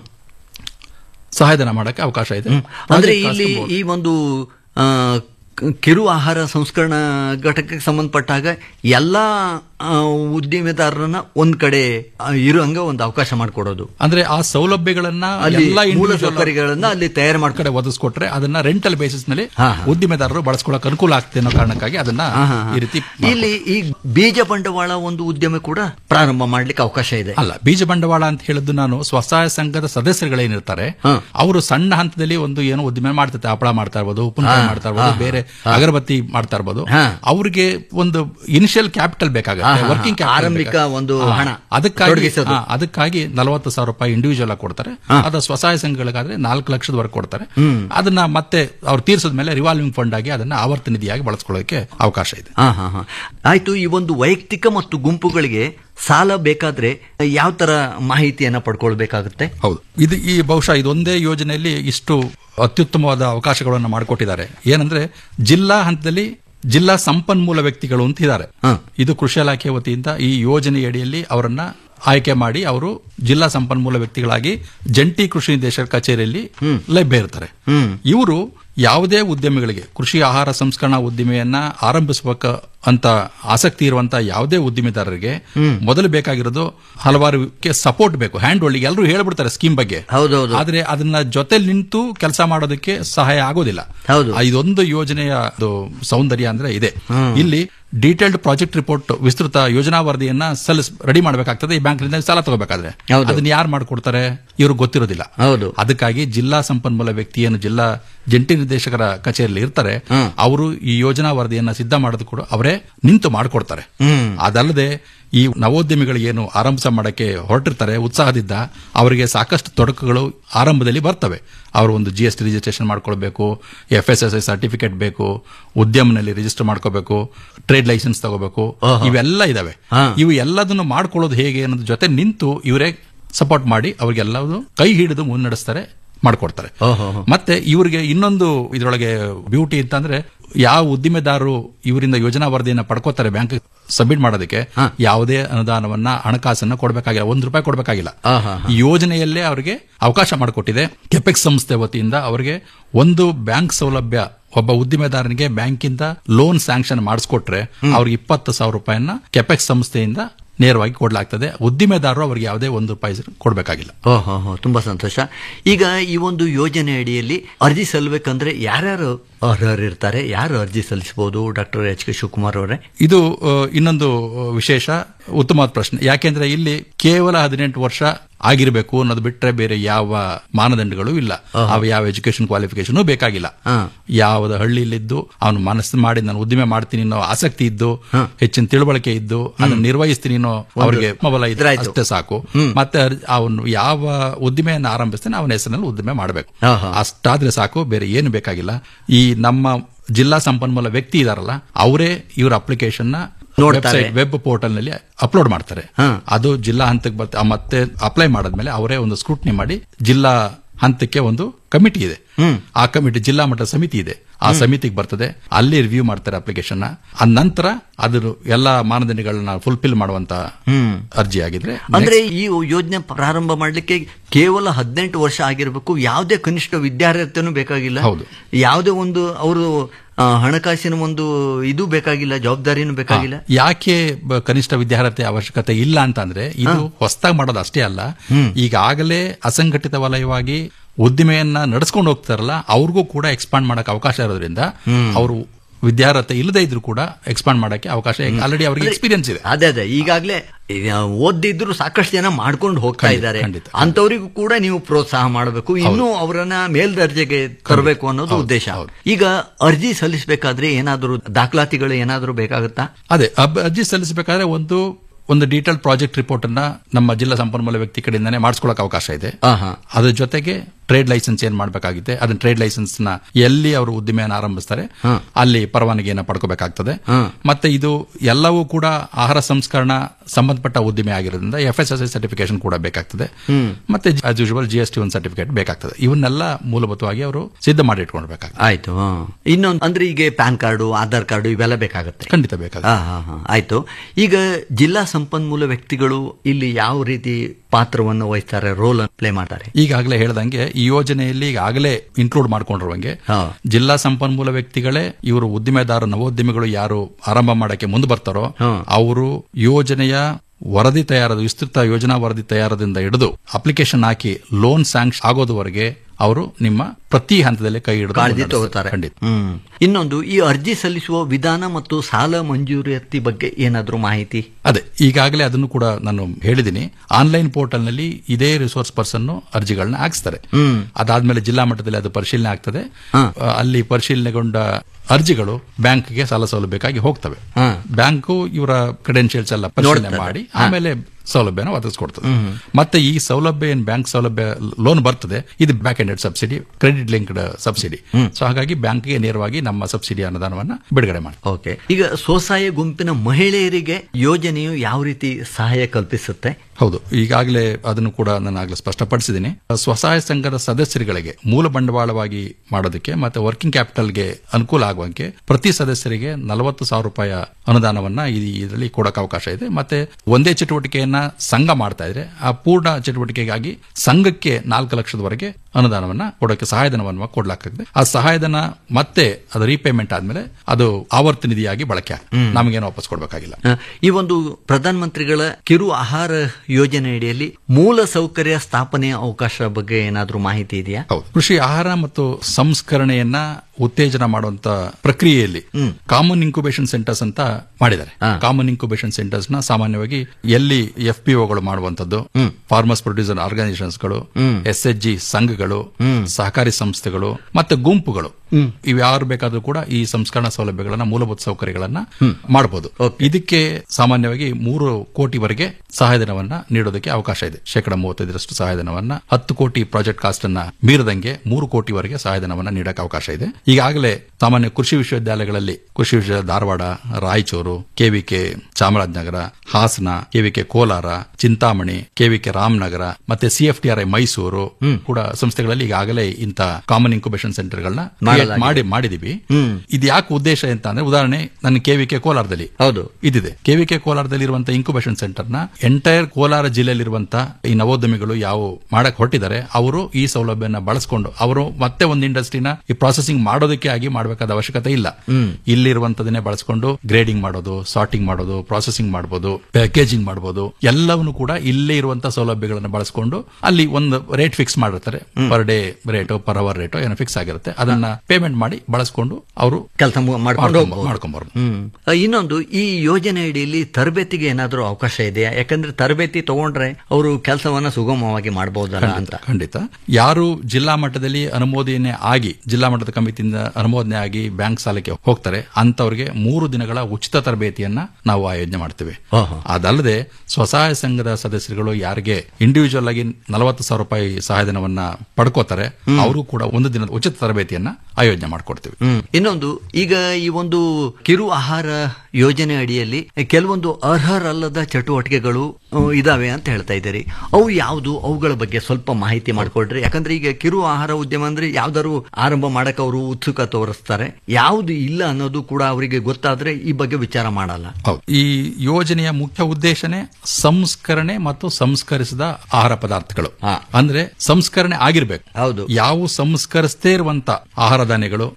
ಸಹಾಯಧನ ಮಾಡಕ್ಕೆ ಅವಕಾಶ ಇದೆ ಅಂದ್ರೆ Project cost ಇಲ್ಲಿ ಬಹುದು. ಈ ಒಂದು ಆ, ಕ- ಕಿರು ಆಹಾರ ಸಂಸ್ಕರಣಾ ಘಟಕಕ್ಕೆ ಸಂಬಂಧಪಟ್ಟಾಗ ಎಲ್ಲಾ ಆ, ಉದ್ದಿಮೆದಾರರನ್ನ ಒಂದ್ ಕಡೆ ಆ, ಇರುವಂಗ ಒಂದು ಅವಕಾಶ ಮಾಡಿಕೊಡೋದು ಅಂದ್ರೆ ಆ ಸೌಲಭ್ಯಗಳನ್ನ ಅಲ್ಲಿ ಎಲ್ಲ ಮೂಲ individual ಸೌಕರ್ಯಗಳನ್ನ ಅಲ್ಲಿ ತಯಾರು ಮಾಡ್ ಕಡೆ ಒದಗಿಸ್ಕೊಟ್ರೆ ಅದನ್ನ ರೆಂಟಲ್ ಬೇಸಿಸ್ ನಲ್ಲಿ ಹಾ, ಉದ್ದಿಮೆದಾರರು ಬಳಸ್ಕೊಳಕ್ ಅನುಕೂಲ ಆಗ್ತದೆ ಅನ್ನೋ ಕಾರಣಕ್ಕಾಗಿ ಅದನ್ನ ಹಾ, ಹಾ, ಹಾ. ಈ ರೀತಿ ಇಲ್ಲಿ ಈ ಬೀಜ ಬಂಡವಾಳ ಒಂದು ಉದ್ಯಮ ಕೂಡ ಪ್ರಾರಂಭ ಮಾಡ್ಲಿಕ್ಕೆ ಅವಕಾಶ ಇದೆ ಅಲ್ಲ ಬೀಜ ಬಂಡವಾಳ ಅಂತ ಹೇಳಿದ್ದು ನಾನು ಸ್ವಸಹಾಯ ಸಂಘದ ಸದಸ್ಯರುಗಳೇನಿರ್ತಾರೆ ಅವರು ಸಣ್ಣ ಹಂತದಲ್ಲಿ ಒಂದು ಏನೋ ಉದ್ದಿಮೆ ಮಾಡ್ತಾರೆ ಹಪ್ಪಳ ಮಾಡ್ತಾ ಇರ್ಬೋದು ಉಪ್ಪಿನಕಾಯಿ ಹಾ, ಮಾಡ್ತಾ ಇರ್ಬೋದು ಹಾ, ಬೇರೆ ಹಾ. ಅಗರಬತ್ತಿ ಮಾಡ್ತಾ ಇರ್ಬೋದು ಹಾ. ಅವ್ರಿಗೆ ಒಂದು ಇನಿಷಿಯಲ್ ಕ್ಯಾಪಿಟಲ್ ಬೇಕಾಗುತ್ತೆ ಹಾ, ಹಾ, ಹಾ. ವರ್ಕಿಂಗ್ ಆರಂಭಿಕ ಒಂದು ಹಣ ಅದಕ್ಕಾಗಿ ತೊಡಗಿಸೋದು. ಹಾ, ಅದಕ್ಕಾಗಿ ನಲವತ್ತು ಸಾವಿರ ರೂಪಾಯಿ ಇಂಡಿವಿಜುವಲ್ ಆಗಿ ಕೊಡ್ತಾರೆ ಅದು ಸ್ವಸಹಾಯ ಸಂಘಗಳಿಗಾದ್ರೆ ನಾಲ್ಕು ಲಕ್ಷದವರೆಗೆ ಕೊಡ್ತಾರೆ ಹ್ಮ್. ಅದನ್ನ ಮತ್ತೆ ಅವ್ರು ತೀರ್ಸಿದ ಮೇಲೆ ರಿವಾಲ್ವಿಂಗ್ ಫಂಡ್ ಆಗಿ ಅದನ್ನ ಆವರ್ತ ನಿಧಿಯಾಗಿ ಬಳಸ್ಕೊಳ್ಳೋಕೆ ಅವಕಾಶ ಇದೆ ಹಾ ಹಾ ಹಾ ಆಯ್ತು ಈ ಒಂದು ವೈಯಕ್ತಿಕ ಮತ್ತು ಗುಂಪುಗಳಿಗೆ ಸಾಲ ಬೇಕಾದ್ರೆ ಯಾವ ತರ ಮಾಹಿತಿಯನ್ನ ಪಡ್ಕೊಳ್ಬೇಕಾಗುತ್ತೆ ಹೌದು ಇದು ಈ ಬಹುಶಃ ಇದೊಂದೇ ಯೋಜನೆಯಲ್ಲಿ ಇಷ್ಟು ಅತ್ಯುತ್ತಮವಾದ ಅವಕಾಶಗಳನ್ನು ಮಾಡಿಕೊಟ್ಟಿದ್ದಾರೆ ಏನಂದ್ರೆ ಜಿಲ್ಲಾ ಹಂತದಲ್ಲಿ ಜಿಲ್ಲಾ ಸಂಪನ್ಮೂಲ ವ್ಯಕ್ತಿಗಳು ಅಂತ ಇದ್ದಾರೆ ಇದು ಕೃಷಿ ಇಲಾಖೆ ವತಿಯಿಂದ ಈ ಯೋಜನೆ ಅಡಿಯಲ್ಲಿ ಅವರನ್ನ ಆಯ್ಕೆ ಮಾಡಿ ಅವರು ಜಿಲ್ಲಾ ಸಂಪನ್ಮೂಲ ವ್ಯಕ್ತಿಗಳಾಗಿ ಜಂಟಿ ಕೃಷಿ ನಿರ್ದೇಶಕರ ಕಚೇರಿಯಲ್ಲಿ ಲಭ್ಯ ಇರ್ತಾರೆ ಇವರು ಯಾವುದೇ ಉದ್ಯಮಿಗಳಿಗೆ ಕೃಷಿ ಆಹಾರ ಸಂಸ್ಕರಣಾ ಉದ್ದಿಮೆಯನ್ನ ಆರಂಭಿಸಬೇಕ ಅಂತ ಆಸಕ್ತಿ ಇರುವಂತ ಯಾವುದೇ ಉದ್ದಿಮೆದಾರರಿಗೆ ಮೊದಲು ಬೇಕಾಗಿರೋದು ಹಲವಾರು ಸಪೋರ್ಟ್ ಬೇಕು ಹ್ಯಾಂಡ್ ಹೋಲ್ಡಿಂಗ್ ಎಲ್ಲರೂ ಹೇಳ್ಬಿಡ್ತಾರೆ ಸ್ಕೀಮ್ ಬಗ್ಗೆ ಹೌದೌದು ಆದ್ರೆ ಅದನ್ನ ಜೊತೆ ನಿಂತು ಕೆಲಸ ಮಾಡೋದಕ್ಕೆ ಸಹಾಯ ಆಗೋದಿಲ್ಲ ಹೌದು. ಆ, ಇದೊಂದು ಯೋಜನೆಯ ಅದು ಸೌಂದರ್ಯ ಅಂದ್ರೆ ಇದೆ ಇಲ್ಲಿ ಡೀಟೇಲ್ಡ್ ಪ್ರಾಜೆಕ್ಟ್ ರಿಪೋರ್ಟ್ ವಿಸ್ತೃತ ಯೋಜನಾ ವರದಿಯನ್ನ ಸಲ್ಲಿಸ್ ರೆಡಿ ಮಾಡಬೇಕಾಗ್ತದೆ ಈ ಬ್ಯಾಂಕ್ನಿಂದ ಸಾಲ ತಗೋಬೇಕಾದ್ರೆ ಹೌದು. ಅದನ್ನ ಯಾರು ಮಾಡ್ಕೊಡ್ತಾರೆ ಇವ್ರು ಗೊತ್ತಿರೋದಿಲ್ಲ ಹೌದು ಅದಕ್ಕಾಗಿ ಜಿಲ್ಲಾ ಸಂಪನ್ಮೂಲ ವ್ಯಕ್ತಿ ಏನು ಜಿಲ್ಲಾ ಜಂಟಿ ನಿರ್ದೇಶಕರ ಕಚೇರಿಯಲ್ಲಿ ಇರ್ತಾರೆ ಅವರು ಈ ಯೋಜನಾ ವರದಿಯನ್ನ ಸಿದ್ಧ ಮಾಡೋದು ಕೂಡ ಅವರೇ ನಿಂತು ಮಾಡಿಕೊಡ್ತಾರೆ ಹ್ಮ್ ಅದಲ್ಲದೆ ಈ ನವೋದ್ಯಮಿಗಳಿಗೆ ಏನು ಆರಂಭ ಮಾಡಕ್ಕೆ ಹೊರಟಿರ್ತಾರೆ ಉತ್ಸಾಹದಿಂದ ಅವರಿಗೆ ಸಾಕಷ್ಟು ತೊಡಕುಗಳು ಆರಂಭದಲ್ಲಿ ಬರ್ತವೆ ಅವರು ಒಂದು ಜಿ ಎಸ್ ಟಿ ರಿಜಿಸ್ಟ್ರೇಷನ್ ಮಾಡ್ಕೊಳ್ಬೇಕು F S S I certificate ಬೇಕು ಉದ್ಯಮನಲ್ಲಿ ರಿಜಿಸ್ಟರ್ ಮಾಡ್ಕೋಬೇಕು ಟ್ರೇಡ್ ಲೈಸೆನ್ಸ್ ತಗೋಬೇಕು ಆಹಾ. ಇವೆಲ್ಲ ಇದಾವೆ ಹಾ. ಇವು ಎಲ್ಲದನ್ನು ಮಾಡ್ಕೊಳ್ಳೋದು ಹೇಗೆ ಅನ್ನೋದ್ರ ಜೊತೆ ನಿಂತು ಇವರೇ ಸಪೋರ್ಟ್ ಮಾಡಿ ಅವ್ರಿಗೆಲ್ಲವೂ ಕೈ ಹಿಡಿದು ಮುನ್ನಡೆಸ್ತಾರೆ ಮಾಡ್ಕೊಡ್ತಾರೆ ಮತ್ತೆ ಇವರಿಗೆ ಇನ್ನೊಂದು ಇದರೊಳಗೆ ಬ್ಯೂಟಿ ಅಂತಂದ್ರೆ ಯಾವ ಉದ್ದಿಮೆದಾರರು ಇವರಿಂದ ಯೋಜನಾ ವರದಿಯನ್ನ ಪಡ್ಕೋತಾರೆ ಬ್ಯಾಂಕ್ ಸಬ್ಮಿಟ್ ಮಾಡೋದಕ್ಕೆ ಯಾವುದೇ ಅನುದಾನವನ್ನ ಹಣಕಾಸನ್ನ ಕೊಡಬೇಕಾಗಿಲ್ಲ ಒಂದ್ ರೂಪಾಯಿ ಕೊಡಬೇಕಾಗಿಲ್ಲ ಈ ಯೋಜನೆಯಲ್ಲೇ ಅವರಿಗೆ ಅವಕಾಶ ಮಾಡಿಕೊಟ್ಟಿದೆ ಕೆಪೆಕ್ಸ್ ಸಂಸ್ಥೆ ವತಿಯಿಂದ ಅವರಿಗೆ ಒಂದು ಬ್ಯಾಂಕ್ ಸೌಲಭ್ಯ ಒಬ್ಬ ಉದ್ದಿಮೆದಾರನಿಗೆ ಬ್ಯಾಂಕಿಂದ ಲೋನ್ ಸ್ಯಾಂಕ್ಷನ್ ಮಾಡಿಸ್ಕೊಟ್ರೆ ಅವ್ರಿಗೆ ಇಪ್ಪತ್ತು ಸಾವಿರ ರೂಪಾಯಿನ ಕೆಪೆಕ್ಸ್ ಸಂಸ್ಥೆಯಿಂದ ನೇರವಾಗಿ ಕೊಡ್ಲಾಗ್ತದೆ ಉದ್ದಿಮೆದಾರರು ಅವರಿಗೆ ಯಾವುದೇ ಒಂದು ರೂಪಾಯಿ ಕೊಡಬೇಕಾಗಿಲ್ಲ ಓಹೋ ಹೋ ತುಂಬಾ ಸಂತೋಷ ಈಗ ಈ ಒಂದು ಯೋಜನೆ ಅಡಿಯಲ್ಲಿ ಅರ್ಜಿ ಸಲ್ಲಬೇಕಂದ್ರೆ ಯಾರ್ಯಾರು ಅರ್ಹರಿರ್ತಾರೆ ಯಾರು ಅರ್ಜಿ ಸಲ್ಲಿಸಬಹುದು ಡಾಕ್ಟರ್ ಎಚ್ ಕೆ ಶಿವಕುಮಾರ್ ಅವರೇ ಇದು ಆ, ಇನ್ನೊಂದು ಆ, ವಿಶೇಷ ಉತ್ತಮವಾದ ಪ್ರಶ್ನೆ ಯಾಕೆಂದ್ರೆ ಇಲ್ಲಿ ಕೇವಲ ಹದಿನೆಂಟು ವರ್ಷ ಆಗಿರಬೇಕು ಅನ್ನೋದು ಬಿಟ್ರೆ ಬೇರೆ ಯಾವ ಮಾನದಂಡಗಳು ಇಲ್ಲ ಅವ ಯಾವ ಎಜುಕೇಶನ್ ಕ್ವಾಲಿಫಿಕೇಶನ್ ಬೇಕಾಗಿಲ್ಲ ಯಾವ್ದು ಹಳ್ಳಿಲಿದ್ದು ಅವನು ಮನಸ್ಸು ಮಾಡಿ ನಾನು ಉದ್ದಿಮೆ ಮಾಡ್ತೀನಿ ಅನ್ನೋ ಆಸಕ್ತಿ ಇದ್ದು ಹೆಚ್ಚಿನ ತಿಳುವಳಿಕೆ ಇದ್ದು ಅದನ್ನು ನಿರ್ವಹಿಸ್ತೀನಿ ಅನ್ನೋ ಅವರಿಗೆ ಮೊಬೈಲ್ ಇದ್ರೆ ಇದ್ರಾಯ್ತು. ಅಷ್ಟೇ ಸಾಕು ಮತ್ತೆ ಅವನು ಯಾವ ಉದ್ದಿಮೆಯನ್ನು ಆರಂಭಿಸ್ತಾನೆ ಅವನ ಹೆಸರಿನಲ್ಲಿ ಉದ್ದಿಮೆ ಮಾಡಬೇಕು ಅಷ್ಟಾದ್ರೆ ಸಾಕು ಬೇರೆ ಏನು ಬೇಕಾಗಿಲ್ಲ ಈ ನಮ್ಮ ಜಿಲ್ಲಾ ಸಂಪನ್ಮೂಲ ವ್ಯಕ್ತಿ ಇದಾರಲ್ಲ ಅವರೇ ಇವರ ಅಪ್ಲಿಕೇಶನ್ ನ ನೋಡ್ತಾರೆ. ವೆಬ್ ಪೋರ್ಟಲ್ ನಲ್ಲಿ ಅಪ್ಲೋಡ್ ಮಾಡ್ತಾರೆ ಅದು ಜಿಲ್ಲಾ ಹಂತಕ್ಕೆ ಬರ್ತ ಮತ್ತೆ ಅಪ್ಲೈ ಮಾಡಾದ್ಮೇಲೆ ಅವರೇ ಒಂದು ಸ್ಕ್ರೂಟ್ನಿ ಮಾಡಿ ಜಿಲ್ಲಾ ಹಂತಕ್ಕೆ ಒಂದು ಕಮಿಟಿ ಇದೆ ಆ ಕಮಿಟಿ ಜಿಲ್ಲಾ ಮಟ್ಟದ ಸಮಿತಿ ಇದೆ ಆ ಸಮಿತಿಗೆ ಬರ್ತದೆ ಅಲ್ಲಿ ರಿವ್ಯೂ ಮಾಡ್ತಾರೆ ಅಪ್ಲಿಕೇಶನ್ ಆ ನಂತರ ಅದ್ರ ಎಲ್ಲಾ ಮಾನದಂಡಗಳನ್ನ ಫುಲ್ಫಿಲ್ ಮಾಡುವಂತ ಹ್ಮ್ ಅರ್ಜಿ ಆಗಿದ್ರೆ ಅಂದ್ರೆ ಈ ಯೋಜನೆ ಪ್ರಾರಂಭ ಮಾಡ್ಲಿಕ್ಕೆ ಕೇವಲ ಹದಿನೆಂಟು ವರ್ಷ ಆಗಿರಬೇಕು ಯಾವುದೇ ಕನಿಷ್ಠ ವಿದ್ಯಾರ್ಹತೆನೂ ಬೇಕಾಗಿಲ್ಲ ಹೌದು. ಯಾವುದೇ ಒಂದು ಅವರು ಆ, ಹಣಕಾಸಿನ ಒಂದು ಇದು ಬೇಕಾಗಿಲ್ಲ ಜವಾಬ್ದಾರಿನೂ ಬೇಕಾಗಿಲ್ಲ ಯಾಕೆ ಬ- ಕನಿಷ್ಠ ವಿದ್ಯಾರ್ಹತೆ ಅವಶ್ಯಕತೆ ಇಲ್ಲ ಅಂತಂದ್ರೆ ಇದು ಹೊಸದಾಗಿ ಮಾಡೋದು ಅಷ್ಟೇ ಅಲ್ಲ ಈಗಾಗಲೇ ಅಸಂಘಟಿತ ವಲಯವಾಗಿ ಉದ್ದಿಮೆಯನ್ನ ನಡೆಸ್ಕೊಂಡು ಹೋಗ್ತಾರಲ್ಲ ಅವ್ರಿಗೂ ಕೂಡ ಎಕ್ಸ್ಪಾಂಡ್ ಮಾಡಕ್ ಅವಕಾಶ ಇರೋದ್ರಿಂದ ಅವರು ವಿದ್ಯಾರ್ಹತೆ ಇಲ್ಲದೆ ಇದ್ರು ಕೂಡ ಎಕ್ಸ್ಪಾಂಡ್ ಮಾಡಕ್ಕೆ ಅವಕಾಶ ಆಲ್ರೆಡಿ ಅವರಿಗೆ ಅಂದ್ರೆ- ಎಕ್ಸ್ಪೀರಿಯನ್ಸ್ ಇದೆ ಅದೇ ಅದೇ ಈಗಾಗಲೇ ಓದಿದ್ರು ಸಾಕಷ್ಟು ಜನ ಮಾಡ್ಕೊಂಡು ಹೋಗ್ತಾ ಖಂಡಿತ, ಇದ್ದಾರೆ ಖಂಡಿತ. ಅಂತವರಿಗೂ ಕೂಡ ನೀವು ಪ್ರೋತ್ಸಾಹ ಮಾಡಬೇಕು ಇನ್ನೂ ಅವರನ್ನ ಮೇಲ್ದರ್ಜೆಗೆ ತರಬೇಕು ಅನ್ನೋದು ಹೌದು, ಉದ್ದೇಶ ಈಗ ಅರ್ಜಿ ಸಲ್ಲಿಸಬೇಕಾದ್ರೆ ಏನಾದರೂ ದಾಖಲಾತಿಗಳು ಏನಾದರೂ ಬೇಕಾಗುತ್ತಾ ಅದೇ ಅಬ್- ಅರ್ಜಿ ಸಲ್ಲಿಸಬೇಕಾದ್ರೆ ಒಂದು ಒಂದು ಡೀಟೇಲ್ ಪ್ರಾಜೆಕ್ಟ್ ರಿಪೋರ್ಟ್ ಅನ್ನ ನಮ್ಮ ಜಿಲ್ಲಾ ಸಂಪನ್ಮೂಲ ವ್ಯಕ್ತಿ ಕಡೆಯಿಂದಾನೆ ಮಾಡಿಸ್ಕೊಳ್ಳೋಕೆ ಅವಕಾಶ ಇದೆ ಆಹಾ. ಅದ್ರ ಜೊತೆಗೆ ಟ್ರೇಡ್ ಲೈಸೆನ್ಸ್ ಏನ್ ಮಾಡಬೇಕಾಗಿದೆ ಅದನ್ನ ಟ್ರೇಡ್ ಲೈಸೆನ್ಸ್ ನ ಎಲ್ಲಿ ಅವರು ಉದ್ದಿಮೆಯನ್ನು ಆರಂಭಿಸ್ತಾರೆ ಅಲ್ಲಿ ಪರವಾನಗಿಯನ್ನ ಪಡ್ಕೋಬೇಕಾಗ್ತದೆ ಮತ್ತೆ ಇದು ಎಲ್ಲವೂ ಕೂಡ ಆಹಾರ ಸಂಸ್ಕರಣಾ ಸಂಬಂಧಪಟ್ಟ ಉದ್ದಿಮೆ ಆಗಿರೋದ್ರಿಂದ F S S I certification ಕೂಡ ಬೇಕಾಗ್ತದೆ ಹ್ಮ್. ಮತ್ತೆ as usual G S T ಒಂದು ಸರ್ಟಿಫಿಕೇಟ್ ಬೇಕಾಗ್ತದೆ ಇವನ್ನೆಲ್ಲ ಮೂಲಭೂತವಾಗಿ ಅವರು ಸಿದ್ಧ ಮಾಡಿ ಇಟ್ಕೊಳ್ಬೇಕಾಗ್ತದೆ ಆಯ್ತು ಹಾ. ಇನ್ನೊಂದು ಅಂದ್ರೆ ಈಗ ಪ್ಯಾನ್ ಕಾರ್ಡು ಆಧಾರ್ ಕಾರ್ಡು ಇವೆಲ್ಲ ಬೇಕಾಗುತ್ತೆ ಖಂಡಿತ ಬೇಕಾಗುತ್ತೆ ಹಾ, ಹಾ, ಹಾ. ಆಯ್ತು ಈಗ ಜಿಲ್ಲಾ ಸಂಪನ್ಮೂಲ ವ್ಯಕ್ತಿಗಳು ಇಲ್ಲಿ ಯಾವ ರೀತಿ ಪಾತ್ರವನ್ನು ವಹಿಸ್ತಾರೆ ರೋಲ್ ಪ್ಲೇ ಮಾಡ್ತಾರೆ ಈಗಾಗಲೇ ಹೇಳ್ದಂಗೆ ಈ ಯೋಜನೆಯಲ್ಲಿ ಈಗಾಗಲೇ ಇನ್ಕ್ಲೂಡ್ ಮಾಡ್ಕೊಂಡಿರುವಂಗೆ ಜಿಲ್ಲಾ ಸಂಪನ್ಮೂಲ ವ್ಯಕ್ತಿಗಳೇ ಇವರು ಉದ್ದಿಮೆದಾರ ನವೋದ್ಯಮಿಗಳು ಯಾರು ಆರಂಭ ಮಾಡಕ್ಕೆ ಮುಂದೆ ಬರ್ತಾರೋ ಅವರು ಯೋಜನೆಯ ವರದಿ ತಯಾರದ ವಿಸ್ತೃತ ಯೋಜನಾ ವರದಿ ತಯಾರದಿಂದ ಹಿಡಿದು ಅಪ್ಲಿಕೇಶನ್ ಹಾಕಿ ಲೋನ್ ಸ್ಯಾಂಕ್ಷನ್ ಆಗೋದುವರೆಗೆ ಅವರು ನಿಮ್ಮ ಪ್ರತಿ ಹಂತದಲ್ಲಿ ಕೈ ಹಿಡಿದು ಕಾಳಜಿ ಮುನ್ನಡೆಸ್ತಾರೆ. ತಗೋತಾರೆ ಖಂಡಿತ ಹ್ಮ್. ಇನ್ನೊಂದು ಈ ಅರ್ಜಿ ಸಲ್ಲಿಸುವ ವಿಧಾನ ಮತ್ತು ಸಾಲ ಮಂಜೂರಾತಿ ಬಗ್ಗೆ ಏನಾದರೂ ಮಾಹಿತಿ ಅದೇ ಈಗಾಗಲೇ ಅದನ್ನು ಕೂಡ ನಾನು ಹೇಳಿದ್ದೀನಿ ಆನ್ಲೈನ್ ಪೋರ್ಟಲ್ ನಲ್ಲಿ ಇದೇ ರಿಸೋರ್ಸ್ ಪರ್ಸನ್ ಅರ್ಜಿಗಳನ್ನ ಹಾಕ್ಸ್ತಾರೆ ಹ್ಮ್. ಅದಾದ್ಮೇಲೆ ಜಿಲ್ಲಾ ಮಟ್ಟದಲ್ಲಿ ಅದು ಪರಿಶೀಲನೆ ಆಗ್ತದೆ ಆ, ಅಲ್ಲಿ ಪರಿಶೀಲನೆಗೊಂಡ ಅರ್ಜಿಗಳು ಬ್ಯಾಂಕ್ಗೆ ಸಾಲ ಸೌಲಭ್ಯಕ್ಕಾಗಿ ಹೋಗ್ತವೆ ಹಾ. ಬ್ಯಾಂಕು ಇವರ ಕ್ರೆಡೆನ್ಶಿಯಲ್ಸ್ ಎಲ್ಲ ಪರಿಶೀಲನೆ ನೋಡ್ತದೆ. ಮಾಡಿ ಹಾ. ಆಮೇಲೆ ಸೌಲಭ್ಯನ ಒದಗಿಸ್ಕೊಡ್ತದೆ ಹ್ಮ್. ಮತ್ತೆ ಈ ಸೌಲಭ್ಯ ಏನ್ ಬ್ಯಾಂಕ್ ಸೌಲಭ್ಯ ಲೋನ್ ಬರ್ತದೆ ಇದು back ended subsidy credit linked subsidy so ಹಾಗಾಗಿ ಬ್ಯಾಂಕ್ಗೆ ನೇರವಾಗಿ ನಮ್ಮ ಸಬ್ಸಿಡಿ ಅನುದಾನವನ್ನ ಬಿಡುಗಡೆ ಮಾಡಿ ಓಕೆ ಈಗ ಸ್ವಸಹಾಯ ಗುಂಪಿನ ಮಹಿಳೆಯರಿಗೆ ಯೋಜನೆಯು ಯಾವ ರೀತಿ ಸಹಾಯ ಕಲ್ಪಿಸುತ್ತೆ ಹೌದು ಈಗಾಗಲೇ ಅದನ್ನು ಕೂಡ ನಾನು ಆಗಲೇ ಸ್ಪಷ್ಟಪಡಿಸಿದ್ದೀನಿ ಸ್ವಸಹಾಯ ಸಂಘದ ಸದಸ್ಯರುಗಳಿಗೆ ಮೂಲ ಬಂಡವಾಳವಾಗಿ ಮಾಡೋದಕ್ಕೆ ಮತ್ತೆ ವರ್ಕಿಂಗ್ ಕ್ಯಾಪಿಟಲ್ಗೆ ಅನುಕೂಲ ಆಗುವಂತೆ ಪ್ರತಿ ಸದಸ್ಯರಿಗೆ ನಲವತ್ತು ಸಾವಿರ ರೂಪಾಯಿ ಅನುದಾನವನ್ನ ಈ- ಇದರಲ್ಲಿ ಕೊಡಕ್ಕೆ ಅವಕಾಶ ಇದೆ ಮತ್ತೆ ಒಂದೇ ಚಟುವಟಿಕೆಯನ್ನ ಸಂಘ ಮಾಡ್ತಾ ಇದ್ರೆ ಆ ಪೂರ್ಣ ಚಟುವಟಿಕೆಗಾಗಿ ಸಂಘಕ್ಕೆ ನಾಲ್ಕು ಲಕ್ಷದವರೆಗೆ ಅನುದಾನವನ್ನ ಕೊಡೋಕೆ ಸಹಾಯಧನವನ್ನು ಕೊಡ್ಲಾಗ್ತದೆ ಆ ಸಹಾಯಧನ ಮತ್ತೆ ಅದು ರೀಪೇಮೆಂಟ್ ಆದ್ಮೇಲೆ ಅದು ಆವರ್ತ ನಿಧಿಯಾಗಿ ಬಳಕೆ ಆಗ್ತದೆ ಹ್ಮ್. ನಮಗೇನು ವಾಪಸ್ ಕೊಡಬೇಕಾಗಿಲ್ಲ ಆ, ಈ ಒಂದು ಪ್ರಧಾನ ಮಂತ್ರಿಗಳ ಕಿರು ಆಹಾರ ಯೋಜನೆ ಅಡಿಯಲ್ಲಿ ಮೂಲ ಸೌಕರ್ಯ ಸ್ಥಾಪನೆಯ ಅವಕಾಶ ಬಗ್ಗೆ ಏನಾದರೂ ಮಾಹಿತಿ ಇದೆಯಾ ಹೌದು ಕೃಷಿ ಆಹಾರ ಮತ್ತು ಸಂಸ್ಕರಣೆಯನ್ನ ಉತ್ತೇಜನ ಮಾಡುವಂತ ಪ್ರಕ್ರಿಯೆಯಲ್ಲಿ ಕಾಮನ್ ಇನ್ಕ್ಯುಬೇಷನ್ ಸೆಂಟರ್ಸ್ ಅಂತ ಮಾಡಿದ್ದಾರೆ ಕಾಮನ್ ಇನ್ಕ್ಯುಬೇಷನ್ ಸೆಂಟರ್ಸ್ ನ ಸಾಮಾನ್ಯವಾಗಿ ಎಲ್ಲಿ ಎಫ್ ಪಿ ಒಗಳು ಮಾಡುವಂತದ್ದು ಫಾರ್ಮರ್ಸ್ ಪ್ರೊಡ್ಯೂಸರ್ ಆರ್ಗನೈಸೇಷನ್ಸ್ಗಳು ಎಸ್ ಎಚ್ ಜಿ ಸಂಘಗಳು ಸಹಕಾರಿ ಸಂಸ್ಥೆಗಳು ಮತ್ತೆ ಗುಂಪುಗಳು ಇವು ಯಾರು ಬೇಕಾದ್ರೂ ಕೂಡ ಈ ಸಂಸ್ಕರಣಾ ಸೌಲಭ್ಯಗಳನ್ನ ಮೂಲಭೂತ ಸೌಕರ್ಯಗಳನ್ನ ಮಾಡಬಹುದು ಇದಕ್ಕೆ ಸಾಮಾನ್ಯವಾಗಿ ಮೂರು ಕೋಟಿವರೆಗೆ ಸಹಾಯಧನವನ್ನ ನೀಡೋದಕ್ಕೆ ಅವಕಾಶ ಇದೆ ಶೇಕಡ ಮೂವತ್ತೈದರಷ್ಟು ಸಹಾಯಧನವನ್ನ ಹತ್ತು ಕೋಟಿ ಪ್ರಾಜೆಕ್ಟ್ ಕಾಸ್ಟ್ ಅನ್ನ ಮೀರದಂಗೆ ಮೂರು ಕೋಟಿವರೆಗೆ ಸಹಾಯಧನವನ್ನ ನೀಡಕ್ಕೆ ಅವಕಾಶ ಇದೆ ಈಗಾಗಲೇ ಸಾಮಾನ್ಯ ಕೃಷಿ ವಿಶ್ವವಿದ್ಯಾಲಯಗಳಲ್ಲಿ ಕೃಷಿ ವಿಶ್ವ Dharwad Raichur KVK Chamarajanagar Hassan KVK Kolar Chintamani KVK Ramanagara ಮತ್ತೆ ಸಿಎಫ್ಟಿಆರ್ಐ ಮೈಸೂರು ಕೂಡ ಸಂಸ್ಥೆಗಳಲ್ಲಿ ಈಗಾಗಲೇ ಇಂಥ ಕಾಮನ್ ಇನ್ಕ್ಯುಬೇಷನ್ ಸೆಂಟರ್ಗಳನ್ನ ಮಾಡಲಾಗಿದೆ. ಮಾಡಿ ಮಾಡಿದೀವಿ ಹ್ಮ್. ಇದು ಯಾಕೆ ಉದ್ದೇಶ ಅಂತ ಅಂದ್ರೆ ಉದಾಹರಣೆ ನನ್ನ ಕೆವಿಕೆ ಕೋಲಾರದಲ್ಲಿ ಹೌದು ಇದಿದೆ ಕೆವಿಕೆ ಕೋಲಾರದಲ್ಲಿ ಇರುವಂತಹ ಇನ್ಕ್ಯುಬೇಷನ್ ಸೆಂಟರ್ ನ ಎಂಟೈರ್ ಕೋಲಾರ ಜಿಲ್ಲೆಯಲ್ಲಿರುವಂತಹ ಈ ನವೋದ್ಯಮಿಗಳು ಯಾವ ಮಾಡಕ್ ಹೊರಟಿದ್ದಾರೆ ಅವರು ಈ ಸೌಲಭ್ಯನ ಬಳಸ್ಕೊಂಡು ಅವರು ಮತ್ತೆ ಒಂದು ಇಂಡಸ್ಟ್ರಿನ ಈ ಪ್ರಾಸೆಸಿಂಗ್ ಮಾಡೋದಕ್ಕೆ ಆಗಿ ಮಾಡಬೇಕಾದ ಅವಶ್ಯಕತೆ ಇಲ್ಲ ಹ್ಮ್. ಇಲ್ಲಿರುವಂತದನ್ನೇ ಬಳಸ್ಕೊಂಡು ಗ್ರೇಡಿಂಗ್ ಮಾಡೋದು ಸಾರ್ಟಿಂಗ್ ಮಾಡೋದು ಪ್ರಾಸೆಸಿಂಗ್ ಮಾಡಬಹುದು ಪ್ಯಾಕೇಜಿಂಗ್ ಮಾಡಬಹುದು ಎಲ್ಲವನ್ನು ಕೂಡ ಇಲ್ಲೇ ಇರುವಂತಹ ಸೌಲಭ್ಯಗಳನ್ನು ಬಳಸ್ಕೊಂಡು ಅಲ್ಲಿ ಒಂದು ರೇಟ್ ಫಿಕ್ಸ್ ಮಾಡಿರ್ತಾರೆ per day rate per hour rate ಏನೋ ಫಿಕ್ಸ್ ಆಗಿರುತ್ತೆ ಅದನ್ನ ಪೇಮೆಂಟ್ ಮಾಡಿ ಬಳಸ್ಕೊಂಡು ಅವರು ಕೆಲಸ ಮಾಡ್ಕೊಂಡು ಹೋಗ್ಬೋದು. ಮಾಡ್ಕೊಂಬರ್ಬೋದು ಹ್ಮ್. ಆ, ಇನ್ನೊಂದು ಈ ಯೋಜನೆ ಅಡಿಯಲ್ಲಿ ತರಬೇತಿಗೆ ಏನಾದರೂ ಅವಕಾಶ ಇದೆಯಾ ಯಾಕಂದ್ರೆ ತರಬೇತಿ ತಗೊಂಡ್ರೆ ಅವರು ಕೆಲಸವನ್ನ ಸುಗಮವಾಗಿ ಮಾಡಬಹುದಲ್ಲ ಅಂತ ಖಂಡಿತ ಯಾರು ಜಿಲ್ಲಾ ಮಟ್ಟದಲ್ಲಿ ಅನುಮೋದನೆ ಆಗಿ ಜಿಲ್ಲಾ ಮಟ್ಟದ ಕಮಿಟಿಯಿಂದ ಅನುಮೋದನೆ ಆಗಿ ಬ್ಯಾಂಕ್ ಸಾಲಕ್ಕೆ ಹೋಗ್ತಾರೆ ಅಂತವ್ರಿಗೆ ಮೂರು ದಿನಗಳ ಉಚಿತ ತರಬೇತಿಯನ್ನ ನಾವು ಆಯೋಜನೆ ಮಾಡ್ತೇವೆ ಅದಲ್ಲದೆ ಸ್ವಸಹಾಯ ಸಂಘದ ಸದಸ್ಯರುಗಳು ಯಾರಿಗೆ ಇಂಡಿವಿಜುವಲ್ ಆಗಿ ನಲವತ್ತು ಸಾವಿರ ರೂಪಾಯಿ ಸಹಾಯಧನವನ್ನ ಪಡ್ಕೋತಾರೆ ಅವರು ಕೂಡ ಒಂದು ದಿನದ ಉಚಿತ ತರಬೇತಿಯನ್ನ ಆಯೋಜನೆ ಮಾಡ್ಕೊಡ್ತೇವೆ ಹ್ಮ್. ಇನ್ನೊಂದು ಈಗ ಈ ಒಂದು ಕಿರು ಆಹಾರ ಯೋಜನೆ ಅಡಿಯಲ್ಲಿ ಕೆಲವೊಂದು ಅರ್ಹರಲ್ಲದ ಚಟುವಟಿಕೆಗಳು ಆ, ಇದಾವೆ ಅಂತ ಹೇಳ್ತಾ ಇದ್ದೀರಿ ಅವು ಯಾವುದು ಅವುಗಳ ಬಗ್ಗೆ ಸ್ವಲ್ಪ ಮಾಹಿತಿ ಮಾಡಿಕೊಡ್ರಿ ಯಾಕಂದ್ರೆ ಈಗ ಕಿರು ಆಹಾರ ಉದ್ಯಮ ಅಂದ್ರೆ ಯಾವ್ದಾದ್ರು ಆರಂಭ ಮಾಡಕ್ಕೆ ಅವರು ಉತ್ಸುಕ ತೋರಿಸ್ತಾರೆ ಯಾವುದು ಇಲ್ಲ ಅನ್ನೋದು ಕೂಡ ಅವರಿಗೆ ಗೊತ್ತಾದ್ರೆ ಈ ಬಗ್ಗೆ ವಿಚಾರ ಮಾಡಲ್ಲ ಹೌದು ಈ ಯೋಜನೆಯ ಮುಖ್ಯ ಉದ್ದೇಶನೇ ಸಂಸ್ಕರಣೆ ಮತ್ತು ಸಂಸ್ಕರಿಸಿದ ಆಹಾರ ಪದಾರ್ಥಗಳು ಅಂದ್ರೆ ಸಂಸ್ಕರಣೆ ಆಗಿರ್ಬೇಕು ಹೌದು ಯಾವ ಸಂಸ್ಕರಿಸದೇ ಇರುವಂತ ಆಹಾರ ಧಾನ್ಯಗಳು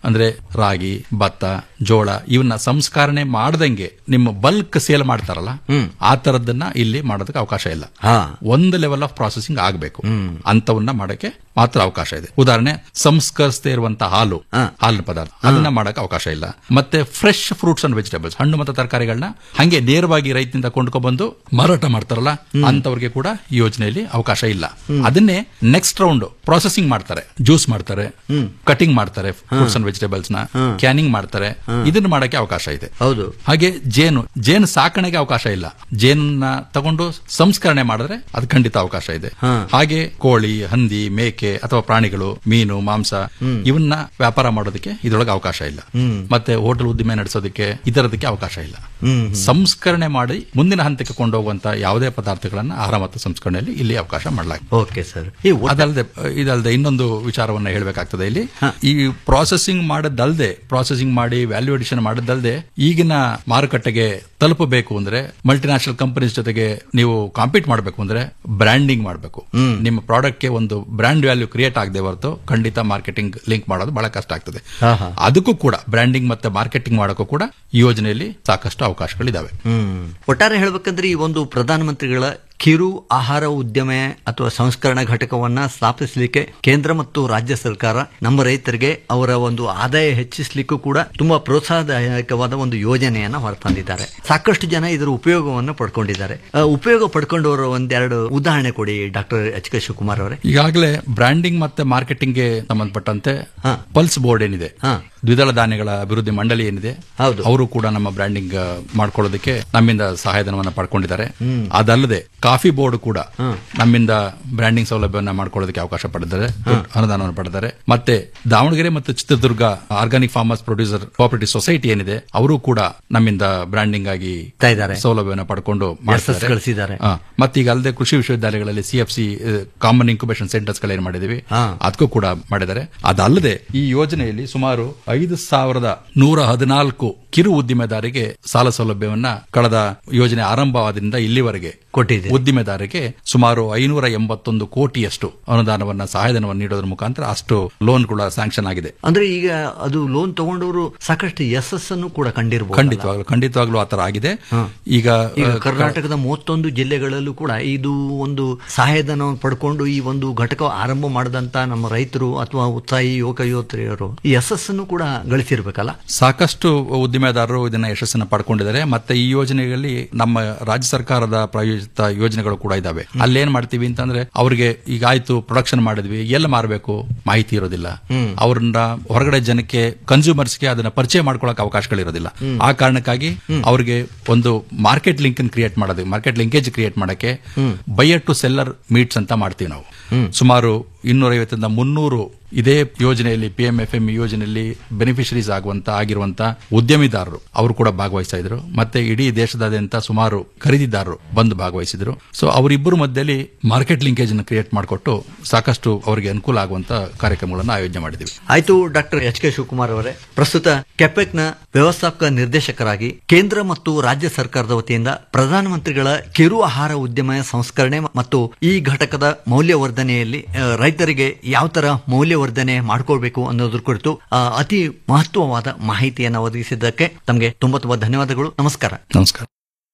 ಅಂದ್ರೆ ರಾಗಿ ಭತ್ತ ಜೋಳ ಇವನ್ನ ಸಂಸ್ಕರಣೆ ಮಾಡದಂಗೆ ನಿಮ್ಮ ಬಲ್ಕ್ ಸೇಲ್ ಮಾಡ್ತಾರಲ್ಲ ಆ ತರದನ್ನ ಇಲ್ಲಿ ಮಾಡೋದಕ್ಕೆ ಅವಕಾಶ ಇಲ್ಲ ಒಂದು ಲೆವೆಲ್ ಆಫ್ ಪ್ರಾಸೆಸಿಂಗ್ ಆಗಬೇಕು ಅಂತವನ್ನ ಮಾಡಕ್ಕೆ ಮಾತ್ರ ಅವಕಾಶ ಇದೆ ಉದಾಹರಣೆ ಸಂಸ್ಕರಿಸದೇ ಇರುವಂತಹ ಹಾಲು ಹಾಲಿನ ಪದಾರ್ಥ ಅದನ್ನ ಮಾಡಕ್ಕೆ ಅವಕಾಶ ಇಲ್ಲ ಮತ್ತೆ ಫ್ರೆಶ್ ಫ್ರೂಟ್ಸ್ ಅಂಡ್ ವೆಜಿಟೇಬಲ್ಸ್ ಹಣ್ಣು ಮತ್ತು ತರಕಾರಿಗಳನ್ನ ಹಂಗೆ ನೇರವಾಗಿ ರೈತನಿಂದ ಕೊಂಡ್ಕೊಬಂದು ಮಾರಾಟ ಮಾಡ್ತಾರಲ್ಲ ಅಂತವ್ರಿಗೆ ಕೂಡ ಈ ಯೋಜನೆಯಲ್ಲಿ ಅವಕಾಶ ಇಲ್ಲ ಅದನ್ನೇ ನೆಕ್ಸ್ಟ್ ರೌಂಡ್ ಪ್ರಾಸೆಸಿಂಗ್ ಮಾಡ್ತಾರೆ ಜ್ಯೂಸ್ ಮಾಡ್ತಾರೆ ಕಟಿಂಗ್ ಮಾಡ್ತಾರೆ ಫ್ರೂಟ್ಸ್ ಅಂಡ್ ವೆಜಿಟೇಬಲ್ಸ್ ನ ಕ್ಯಾನಿಂಗ್ ಮಾಡ್ತಾರೆ ಇದನ್ನ ಮಾಡಕ್ಕೆ ಅವಕಾಶ ಇದೆ ಹೌದು ಹಾಗೆ ಜೇನು ಜೇನು ಸಾಕಣೆಗೆ ಅವಕಾಶ ಇಲ್ಲ ಜೇನನ್ನ ತಗೊಂಡು ಸಂಸ್ಕರಣೆ ಮಾಡಿದ್ರೆ ಅದು ಖಂಡಿತ ಅವಕಾಶ ಇದೆ ಹಾಗೆ ಕೋಳಿ ಹಂದಿ ಮೇಕೆ ಅಥವಾ ಪ್ರಾಣಿಗಳು ಮೀನು ಮಾಂಸ ಇವನ್ನ ವ್ಯಾಪಾರ ಮಾಡೋದಕ್ಕೆ ಇದ್ರೊಳಗೆ ಅವಕಾಶ ಇಲ್ಲ ಮತ್ತೆ ಹೋಟೆಲ್ ಉದ್ದಿಮೆ ನಡೆಸೋದಕ್ಕೆ ಇದರದಕ್ಕೆ ಅವಕಾಶ ಇಲ್ಲ ಸಂಸ್ಕರಣೆ ಮಾಡಿ ಮುಂದಿನ ಹಂತಕ್ಕೆ ಕೊಂಡೋಗುವಂತ ಯಾವುದೇ ಪದಾರ್ಥಗಳನ್ನ ಆಹಾರ ಮತ್ತು ಸಂಸ್ಕರಣೆಯಲ್ಲಿ ಇಲ್ಲಿ ಅವಕಾಶ ಮಾಡಲಾಗಿದೆ ಓಕೆ ಸರ್ ಅದಲ್ಲದೆ ಇದಲ್ಲದೆ ಇನ್ನೊಂದು ವಿಚಾರವನ್ನ ಹೇಳಬೇಕಾಗ್ತದೆ ಇಲ್ಲಿ ಈ ಪ್ರಾಸೆಸಿಂಗ್ ಮಾಡದಲ್ದೆ ಪ್ರಾಸೆಸಿಂಗ್ ಮಾಡಿ ವ್ಯಾಲ್ಯೂ ಅಡಿಷನ್ ಮಾಡದಲ್ದೆ ಈಗಿನ ಮಾರುಕಟ್ಟೆಗೆ ತಲುಪಬೇಕು ಅಂದ್ರೆ ಮಲ್ಟಿನ್ಯಾಷನಲ್ ಕಂಪನೀಸ್ ಜೊತೆಗೆ ನೀವು ಕಾಂಪೀಟ್ ಮಾಡಬೇಕು ಅಂದ್ರೆ ಬ್ರ್ಯಾಂಡಿಂಗ್ ಮಾಡಬೇಕು ನಿಮ್ಮ ಪ್ರಾಡಕ್ಟ್ ಗೆ ಒಂದು ಬ್ರ್ಯಾಂಡ್ ವ್ಯಾಲ್ಯೂ ಕ್ರಿಯೇಟ್ ಆಗದೆ ಹೊರತು ಖಂಡಿತ ಮಾರ್ಕೆಟಿಂಗ್ ಲಿಂಕ್ ಮಾಡೋದು ಬಹಳ ಕಷ್ಟ ಆಗ್ತದೆ ಅದಕ್ಕೂ ಕೂಡ ಬ್ರ್ಯಾಂಡಿಂಗ್ ಮತ್ತೆ ಮಾರ್ಕೆಟಿಂಗ್ ಮಾಡೋಕ್ಕೂ ಕೂಡ ಈ ಯೋಜನೆಯಲ್ಲಿ ಸಾಕಷ್ಟು ಅವಕಾಶಗಳಿದಾವೆ ಹ್ಮ್ ಒಟ್ಟಾರೆ ಹೇಳ್ಬೇಕಂದ್ರೆ ಈ ಒಂದು ಪ್ರಧಾನಮಂತ್ರಿಗಳ ಕಿರು ಆಹಾರ ಉದ್ಯಮ ಅಥವಾ ಸಂಸ್ಕರಣಾ ಘಟಕವನ್ನ ಸ್ಥಾಪಿಸಲಿಕ್ಕೆ ಕೇಂದ್ರ ಮತ್ತು ರಾಜ್ಯ ಸರ್ಕಾರ ನಮ್ಮ ರೈತರಿಗೆ ಅವರ ಒಂದು ಆದಾಯ ಹೆಚ್ಚಿಸಲಿಕ್ಕೂ ಕೂಡ ತುಂಬಾ ಪ್ರೋತ್ಸಾಹದಾಯಕವಾದ ಒಂದು ಯೋಜನೆಯನ್ನ ಹೊರತಂದಿದ್ದಾರೆ ಸಾಕಷ್ಟು ಜನ ಇದರ ಉಪಯೋಗವನ್ನು ಪಡ್ಕೊಂಡಿದ್ದಾರೆ ಆ, ಉಪಯೋಗ ಪಡ್ಕೊಂಡವರ ಒಂದೆರಡು ಉದಾಹರಣೆ ಕೊಡಿ ಡಾಕ್ಟರ್ ಎಚ್ ಕೆ ಶಿವಕುಮಾರ್ ಅವರೇ ಈಗಾಗಲೇ ಬ್ರ್ಯಾಂಡಿಂಗ್ ಮತ್ತೆ ಮಾರ್ಕೆಟಿಂಗ್ ಗೆ ಸಂಬಂಧಪಟ್ಟಂತೆ ಪಲ್ಸ್ ಬೋರ್ಡ್ ಏನಿದೆ ದ್ವಿದಳ ಧಾನ್ಯಗಳ ಅಭಿವೃದ್ಧಿ ಮಂಡಳಿ ಏನಿದೆ ಅವರು ಕೂಡ ನಮ್ಮ ಬ್ರ್ಯಾಂಡಿಂಗ್ ಮಾಡ್ಕೊಳ್ಳೋದಕ್ಕೆ ನಮ್ಮಿಂದ ಸಹಾಯಧನವನ್ನ ಪಡ್ಕೊಂಡಿದ್ದಾರೆ ಅದಲ್ಲದೆ ಕಾಫಿ ಬೋರ್ಡ್ ಕೂಡ ನಮ್ಮಿಂದ ಬ್ರ್ಯಾಂಡಿಂಗ್ ಸೌಲಭ್ಯವನ್ನ ಮಾಡ್ಕೊಳ್ಳೋದಕ್ಕೆ ಅವಕಾಶ ಪಡೆದಿದ್ದಾರೆ ಅನುದಾನವನ್ನು ಪಡೆದಿದ್ದಾರೆ ಮತ್ತೆ ದಾವಣಗೆರೆ ಮತ್ತು Chitradurga organic farmers producer cooperative society ಏನಿದೆ ಅವರು ಕೂಡ ನಮ್ಮಿಂದ ಬ್ರ್ಯಾಂಡಿಂಗ್ ಆಗಿ ಸೌಲಭ್ಯವನ್ನ ಪಡ್ಕೊಂಡು ಮಾಡ್ತಿದ್ದಾರೆ. ಗಳಿಸಿದ್ದಾರೆ. ಆ, ಮತ್ತೆ ಈಗ ಅಲ್ಲದೆ ಕೃಷಿ ವಿಶ್ವವಿದ್ಯಾಲಯಗಳಲ್ಲಿ ಸಿಎಫ್ಸಿ ಕಾಮನ್ ಇನ್ಕ್ಯುಬೇಷನ್ ಸೆಂಟರ್ಸ್ ಗಳೇನು ಮಾಡಿದೀವಿ ಅದಕ್ಕೂ ಕೂಡ ಮಾಡಿದ್ದಾರೆ ಅದಲ್ಲದೆ ಈ ಯೋಜನೆಯಲ್ಲಿ ಸುಮಾರು ಐದು ಸಾವಿರದ ನೂರ ಹದಿನಾಲ್ಕು ಕಿರು ಉದ್ದಿಮೆದಾರಿಗೆ ಸಾಲ ಸೌಲಭ್ಯವನ್ನ ಕಳೆದ ಯೋಜನೆ ಆರಂಭವಾದ್ರಿಂದ ಇಲ್ಲಿವರೆಗೆ ಕೊಟ್ಟಿದೆ ಉದ್ದಿಮೆದಾರರಿಗೆ ಸುಮಾರು ಐನೂರ ಎಂಬತ್ತೊಂದು ಕೋಟಿಯಷ್ಟು ಅನುದಾನವನ್ನ ಸಹಾಯಧನವನ್ನು ನೀಡೋದ್ರ ಮುಖಾಂತರ ಅಷ್ಟು ಲೋನ್ಗಳ ಸ್ಯಾಂಕ್ಷನ್ ಆಗಿದೆ ಅಂದ್ರೆ ಈಗ ಅದು ಲೋನ್ ತಗೊಂಡವರು ಸಾಕಷ್ಟು ಯಶಸ್ಸನ್ನು ಕೂಡ ಕಂಡಿರಬಹುದು ಖಂಡಿತವಾಗ್ಲು ಖಂಡಿತವಾಗ್ಲೂ ಆತರ ಆಗಿದೆ ಈಗ ಈಗ ಆ, ಕರ್ನಾಟಕದ ಮೂವತ್ತೊಂದು ಜಿಲ್ಲೆಗಳಲ್ಲೂ ಕೂಡ ಇದು ಒಂದು ಸಹಾಯಧನವನ್ನು ಪಡ್ಕೊಂಡು ಈ ಒಂದು ಘಟಕ ಆರಂಭ ಮಾಡಿದಂತ ನಮ್ಮ ರೈತರು ಅಥವಾ ಉತ್ಸಾಹಿ ಯುವಕ ಯುವತಿಯರು ಈ ಯಶಸ್ಸನ್ನು ಕೂಡ ಗಳಿಸಿರ್ಬೇಕಲ್ಲ ಸಾಕಷ್ಟು ಉದ್ದಿಮೆದಾರರು ಇದನ್ನ ಯಶಸ್ಸನ್ನ ಪಡ್ಕೊಂಡಿದ್ದಾರೆ ಮತ್ತೆ ಈ ಯೋಜನೆಯಲ್ಲಿ ನಮ್ಮ ರಾಜ್ಯ ಸರ್ಕಾರದ ಪ್ರಾಯೋಜಿತ ಯೋಜನೆಗಳು ಕೂಡ ಇದಾವೆ ಅಲ್ಲೇನ್ ಮಾಡ್ತೀವಿ ಅಂತಂದ್ರೆ ಅವ್ರಿಗೆ ಈಗ ಆಯ್ತು ಪ್ರೊಡಕ್ಷನ್ ಮಾಡಿದ್ವಿ ಎಲ್ಲ ಮಾರಬೇಕು ಮಾಹಿತಿ ಇರೋದಿಲ್ಲ ಅವ್ರನ್ನ ಹೊರಗಡೆ ಜನಕ್ಕೆ ಕನ್ಸ್ಯೂಮರ್ಸ್ಗೆ ಅದನ್ನ ಪರಿಚಯ ಮಾಡ್ಕೊಳಕ್ ಅವಕಾಶಗಳಿರೋದಿಲ್ಲ ಆ ಕಾರಣಕ್ಕಾಗಿ ಅವ್ರಿಗೆ ಒಂದು ಮಾರ್ಕೆಟ್ ಲಿಂಕ್ ಕ್ರಿಯೇಟ್ ಮಾಡೋದು ಮಾರ್ಕೆಟ್ ಲಿಂಕೇಜ್ ಕ್ರಿಯೇಟ್ ಮಾಡಕ್ಕೆ ಬೈಯರ್ ಟು ಸೆಲ್ಲರ್ ಮೀಟ್ಸ್ ಅಂತ ಮಾಡ್ತೀವಿ ನಾವು ಸುಮಾರು ಇನ್ನೂರೈವತ್ತರಿಂದ ಮುನ್ನೂರು ಇದೇ ಯೋಜನೆಯಲ್ಲಿ ಪಿ ಎಂ ಎಫ್ ಎಂ ಯೋಜನೆಯಲ್ಲಿ ಬೆನಿಫಿಷರೀಸ್ ಆಗುವಂತ ಆಗಿರುವಂತ ಉದ್ಯಮಿದಾರರು ಅವರು ಕೂಡ ಭಾಗವಹಿಸ್ತಾ ಇದ್ರು ಮತ್ತೆ ಇಡೀ ದೇಶದಾದ್ಯಂತ ಸುಮಾರು ಖರೀದಿದಾರರು ಬಂದು ಭಾಗವಹಿಸಿದ್ರು ಸೊ ಅವರಿಬ್ಬರು ಮಧ್ಯದಲ್ಲಿ ಮಾರ್ಕೆಟ್ ಲಿಂಕೇಜ್ ಅನ್ನು ಕ್ರಿಯೇಟ್ ಮಾಡಿಕೊಟ್ಟು ಸಾಕಷ್ಟು ಅವರಿಗೆ ಅನುಕೂಲ ಆಗುವಂತ ಕಾರ್ಯಕ್ರಮಗಳನ್ನು ಆಯೋಜನೆ ಮಾಡಿದ್ವಿ ಆಯ್ತು ಡಾಕ್ಟರ್ ಎಚ್ ಕೆ ಶಿವಕುಮಾರ್ ಅವರೇ ಪ್ರಸ್ತುತ ಕೆಪೆಕ್ನ ವ್ಯವಸ್ಥಾಪಕ ನಿರ್ದೇಶಕರಾಗಿ ಕೇಂದ್ರ ಮತ್ತು ರಾಜ್ಯ ಸರ್ಕಾರದ ವತಿಯಿಂದ ಪ್ರಧಾನಮಂತ್ರಿಗಳ ಕಿರು ಆಹಾರ ಉದ್ಯಮ ಸಂಸ್ಕರಣೆ ಮತ್ತು ಈ ಘಟಕದ ಮೌಲ್ಯವರ್ಧನೆಯಲ್ಲಿ ಆ, ರೈತರಿಗೆ ಯಾವ ತರ ಮೌಲ್ಯವರ್ಧನೆ ಮಾಡ್ಕೊಳ್ಬೇಕು ಅನ್ನೋದ್ರ ಕುರಿತು ಆ, ಅತಿ ಮಹತ್ವವಾದ ಮಾಹಿತಿಯನ್ನು ಒದಗಿಸಿದ್ದಕ್ಕೆ ತಮಗೆ ತುಂಬಾ ತುಂಬಾ ಧನ್ಯವಾದಗಳು ನಮಸ್ಕಾರ ನಮಸ್ಕಾರ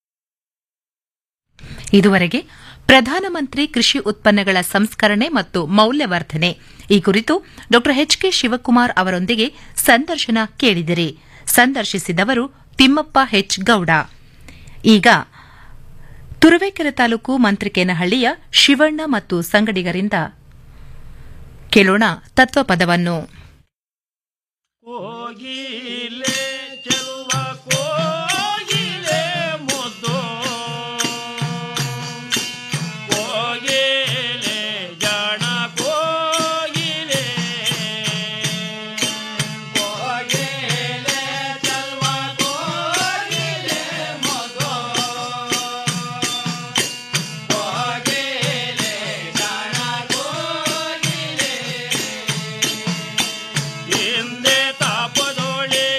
ಇದುವರೆಗೆ ಪ್ರಧಾನಮಂತ್ರಿ ಕೃಷಿ ಉತ್ಪನ್ನಗಳ ಸಂಸ್ಕರಣೆ ಮತ್ತು ಮೌಲ್ಯವರ್ಧನೆ ಈ ಕುರಿತು ಡಾ ಎಚ್ ಕೆ ಶಿವಕುಮಾರ್ ಅವರೊಂದಿಗೆ ಸಂದರ್ಶನ ಕೇಳಿದಿರಿ ಸಂದರ್ಶಿಸಿದವರು ತಿಮ್ಮಪ್ಪ ಹೆಚ್ ಗೌಡ ಈಗ ತುರುವೇಕೆರೆ ತಾಲೂಕು ಮಂತ್ರಿಕೇನಹಳ್ಳಿಯ ಶಿವಣ್ಣ ಮತ್ತು ಸಂಗಡಿಗರಿಂದ ಕೇಳೋಣ ತತ್ವಪದವನ್ನು ಕೋಗಿಲೆ ಚೆಲುವ ಕೋಗಿಲೆ ಮುದ್ದು ಕೋಗಿಲೆ ಜಾಣ ಕೋಗಿಲೆ ಕೋಗಿಲೆ ಚೆಲುವ ಕೋಗಿಲೆ ಮುದ್ದು ಕೋಗಿಲೆ ಜಾಣ ಕೋಗಿಲೆ ಹಿಂದೆ ತಾಪದೊಳೆ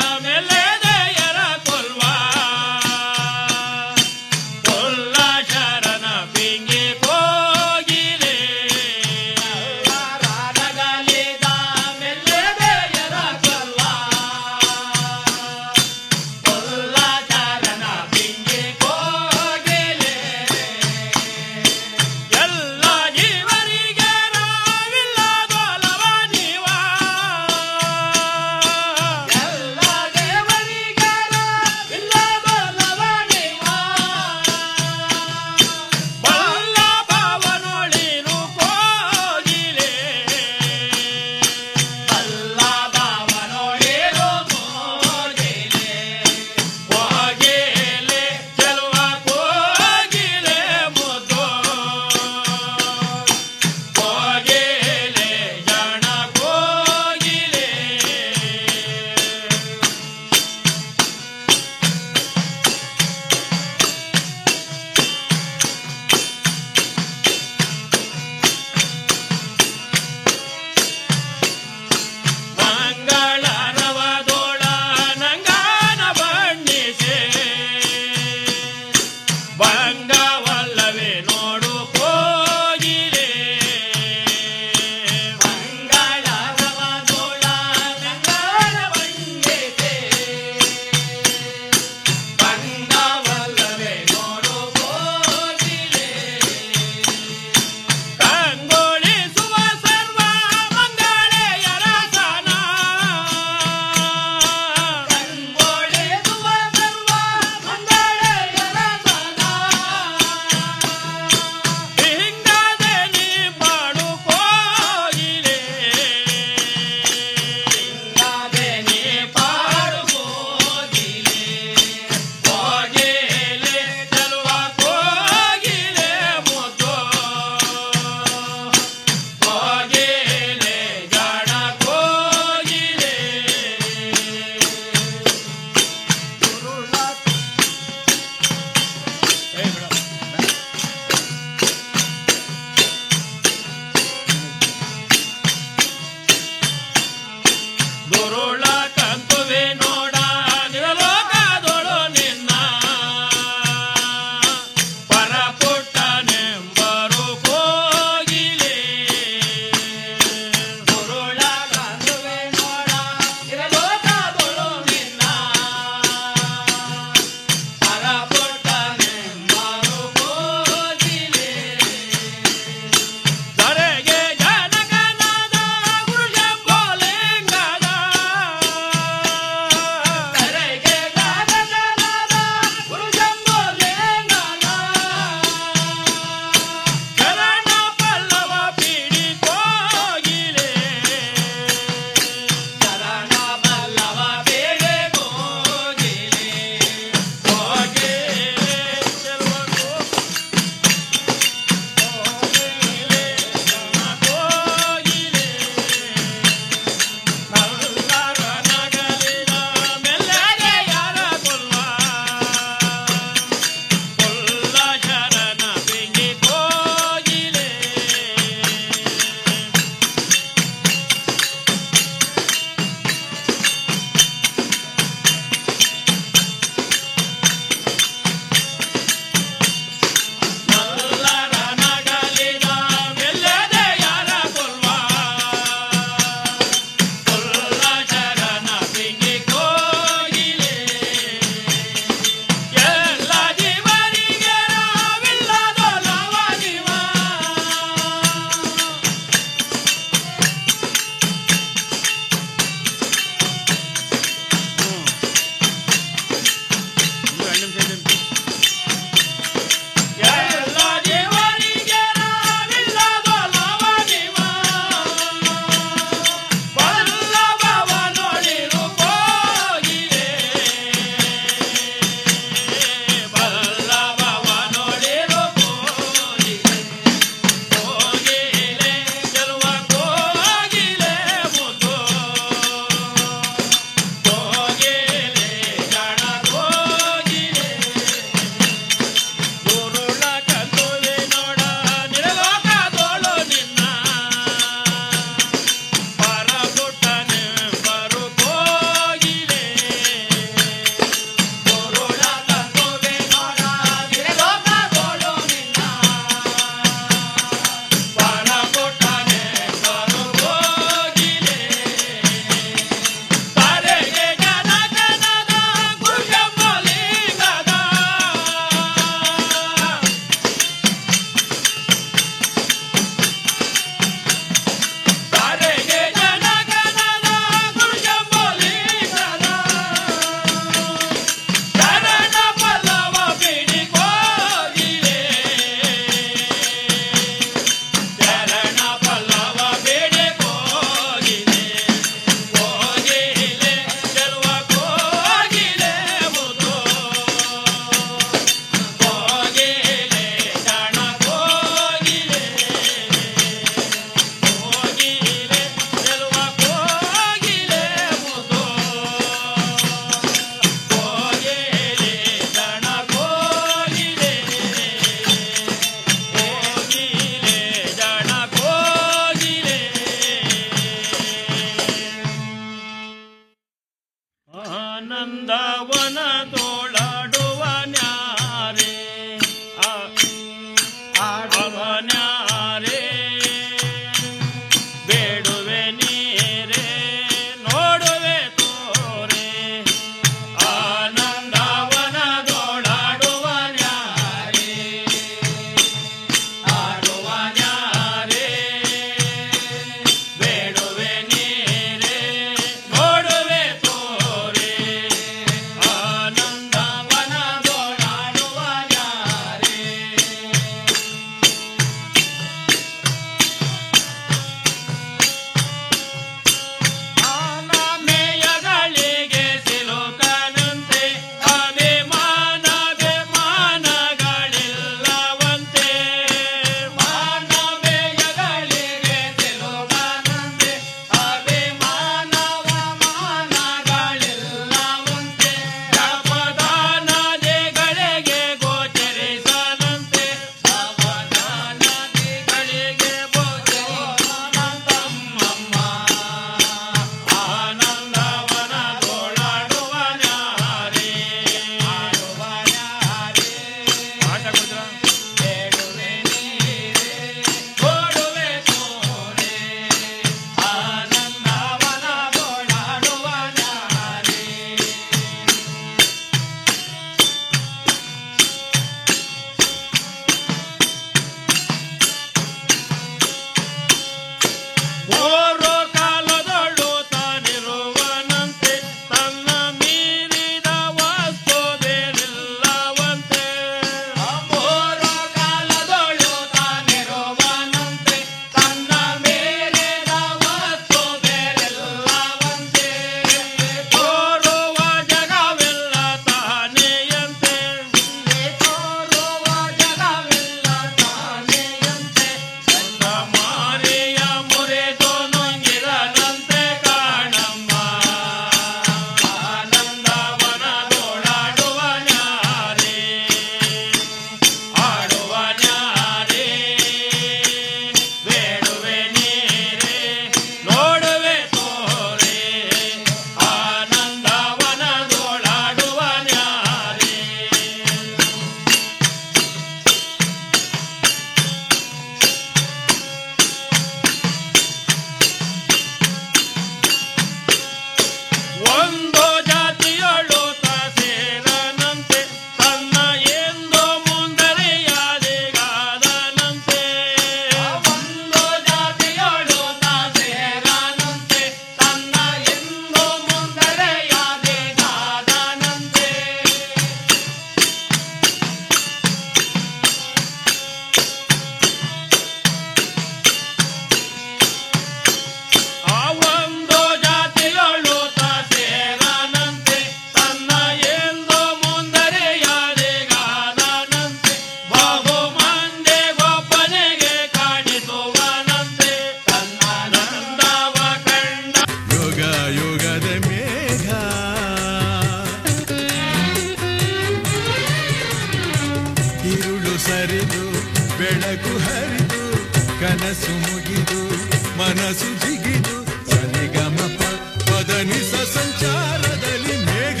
ಹರಿದು ಬೆಳಕು ಹರಿದು ಕನಸು ಮುಗಿದು ಮನಸ್ಸು ಜಿಗಿದು ಸನಿಗಮ ಪದನಿಸ ಸಂಚಾರದಲ್ಲಿ ಮೇಘ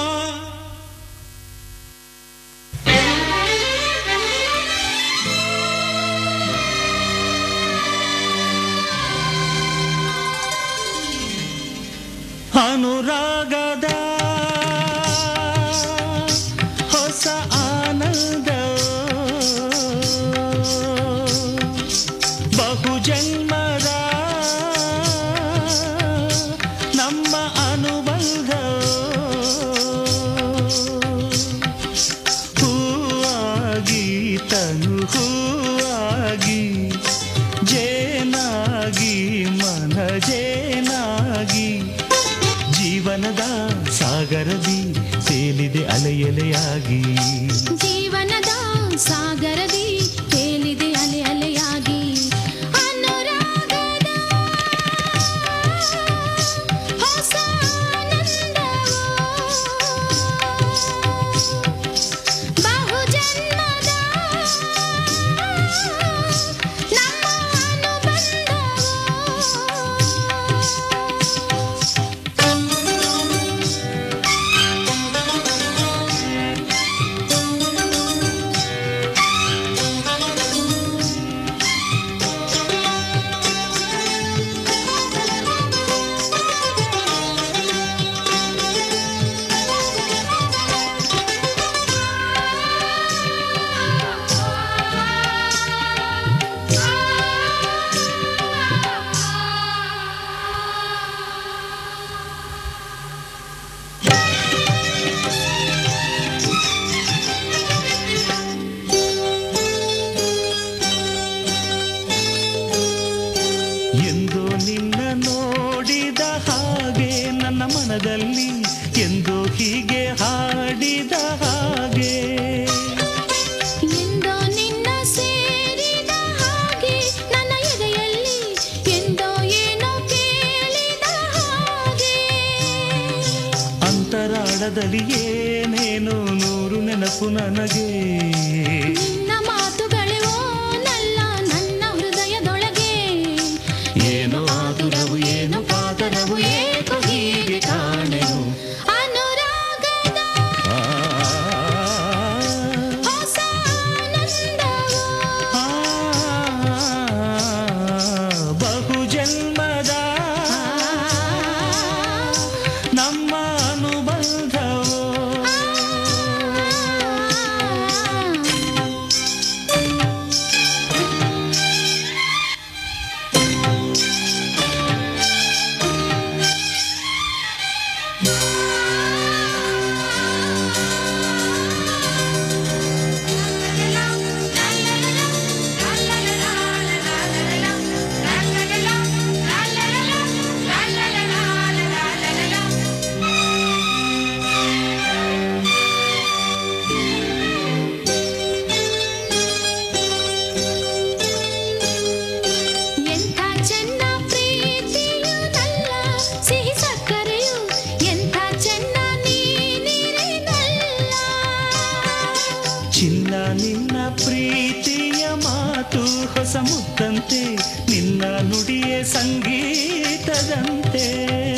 ಅನುರಾಗದ ಹೊಸ ಆನಂದ ಬಹು ಜನ್ಮದ ನಮ್ಮ ಅನುಬಂಧ ಹೂವಾಗಿ ತನು ಹೂವಾಗಿ ಜೇನಾಗಿ ಮನ ಜೇನಾಗಿ ಜೀವನದ ಸಾಗರದಿ ತೇಲಿದೆ ಅಲೆಯಲೆಯಾಗಿ ಜೀವನದ ಸಾಗರದಿ ತೇಲಿದೆ ಅಲೆ ಅಲೆಯಾಗಿ ಅನುರಾಗದ ಹೊಸ ಆನಂದವು ಬಹು ಜನ್ಮದ ನಮ್ಮ ಎಂದೋ ನಿನ್ನ ನೋಡಿದ ಹಾಗೆ ನನ್ನ ಮನದಲ್ಲಿ ಎಂದೋ ಹೀಗೆ ಹಾಡಿದ ಹಾಗೆ ಎಂದೋ ನಿನ್ನ ಸೇರಿದ ಹಾಗೆ ನನ್ನ ಎದೆಯಲ್ಲಿ ಎಂದೋ ಏನೋ ಕೇಳಿದ ಹಾಗೆ ಅಂತರಾಳದಲ್ಲಿ ಏನೇನು ನೂರು ನೆನಪು ನನಗೆ ನಿನ್ನ ಮಾತುಗಳೇ ಓನಲ್ಲ ನನ್ನ ಹೃದಯದೊಳಗೆ ಏನು ಆತುರವು ಏನು ಕಾತರವು ಏಕೋ ಹೀಗೆ ಕಾಣೆನು ಅನುರಾಗದ ಆ, ಹೊಸ ಆನಂದವು ಆ, ಬಹು ಜನ್ಮದ ನಮ್ಮ ಅನುಬಂಧವು ಎಂಥ ಚೆನ್ನ ಪ್ರೀತಿಯು ನಲ್ಲ ಸಿಹಿ ಸಕ್ಕರೆಯು ಎಂಥ ಚೆನ್ನ ನೀನಿರೆನಲ್ಲ ಚಿನ್ನ ನಿನ್ನ ಪ್ರೀತಿಯ ಮಾತು ಹೊಸ ಮುತ್ತಂತೆ ನಿನ್ನ ನುಡಿಯೇ ಸಂಗೀತದಂತೆ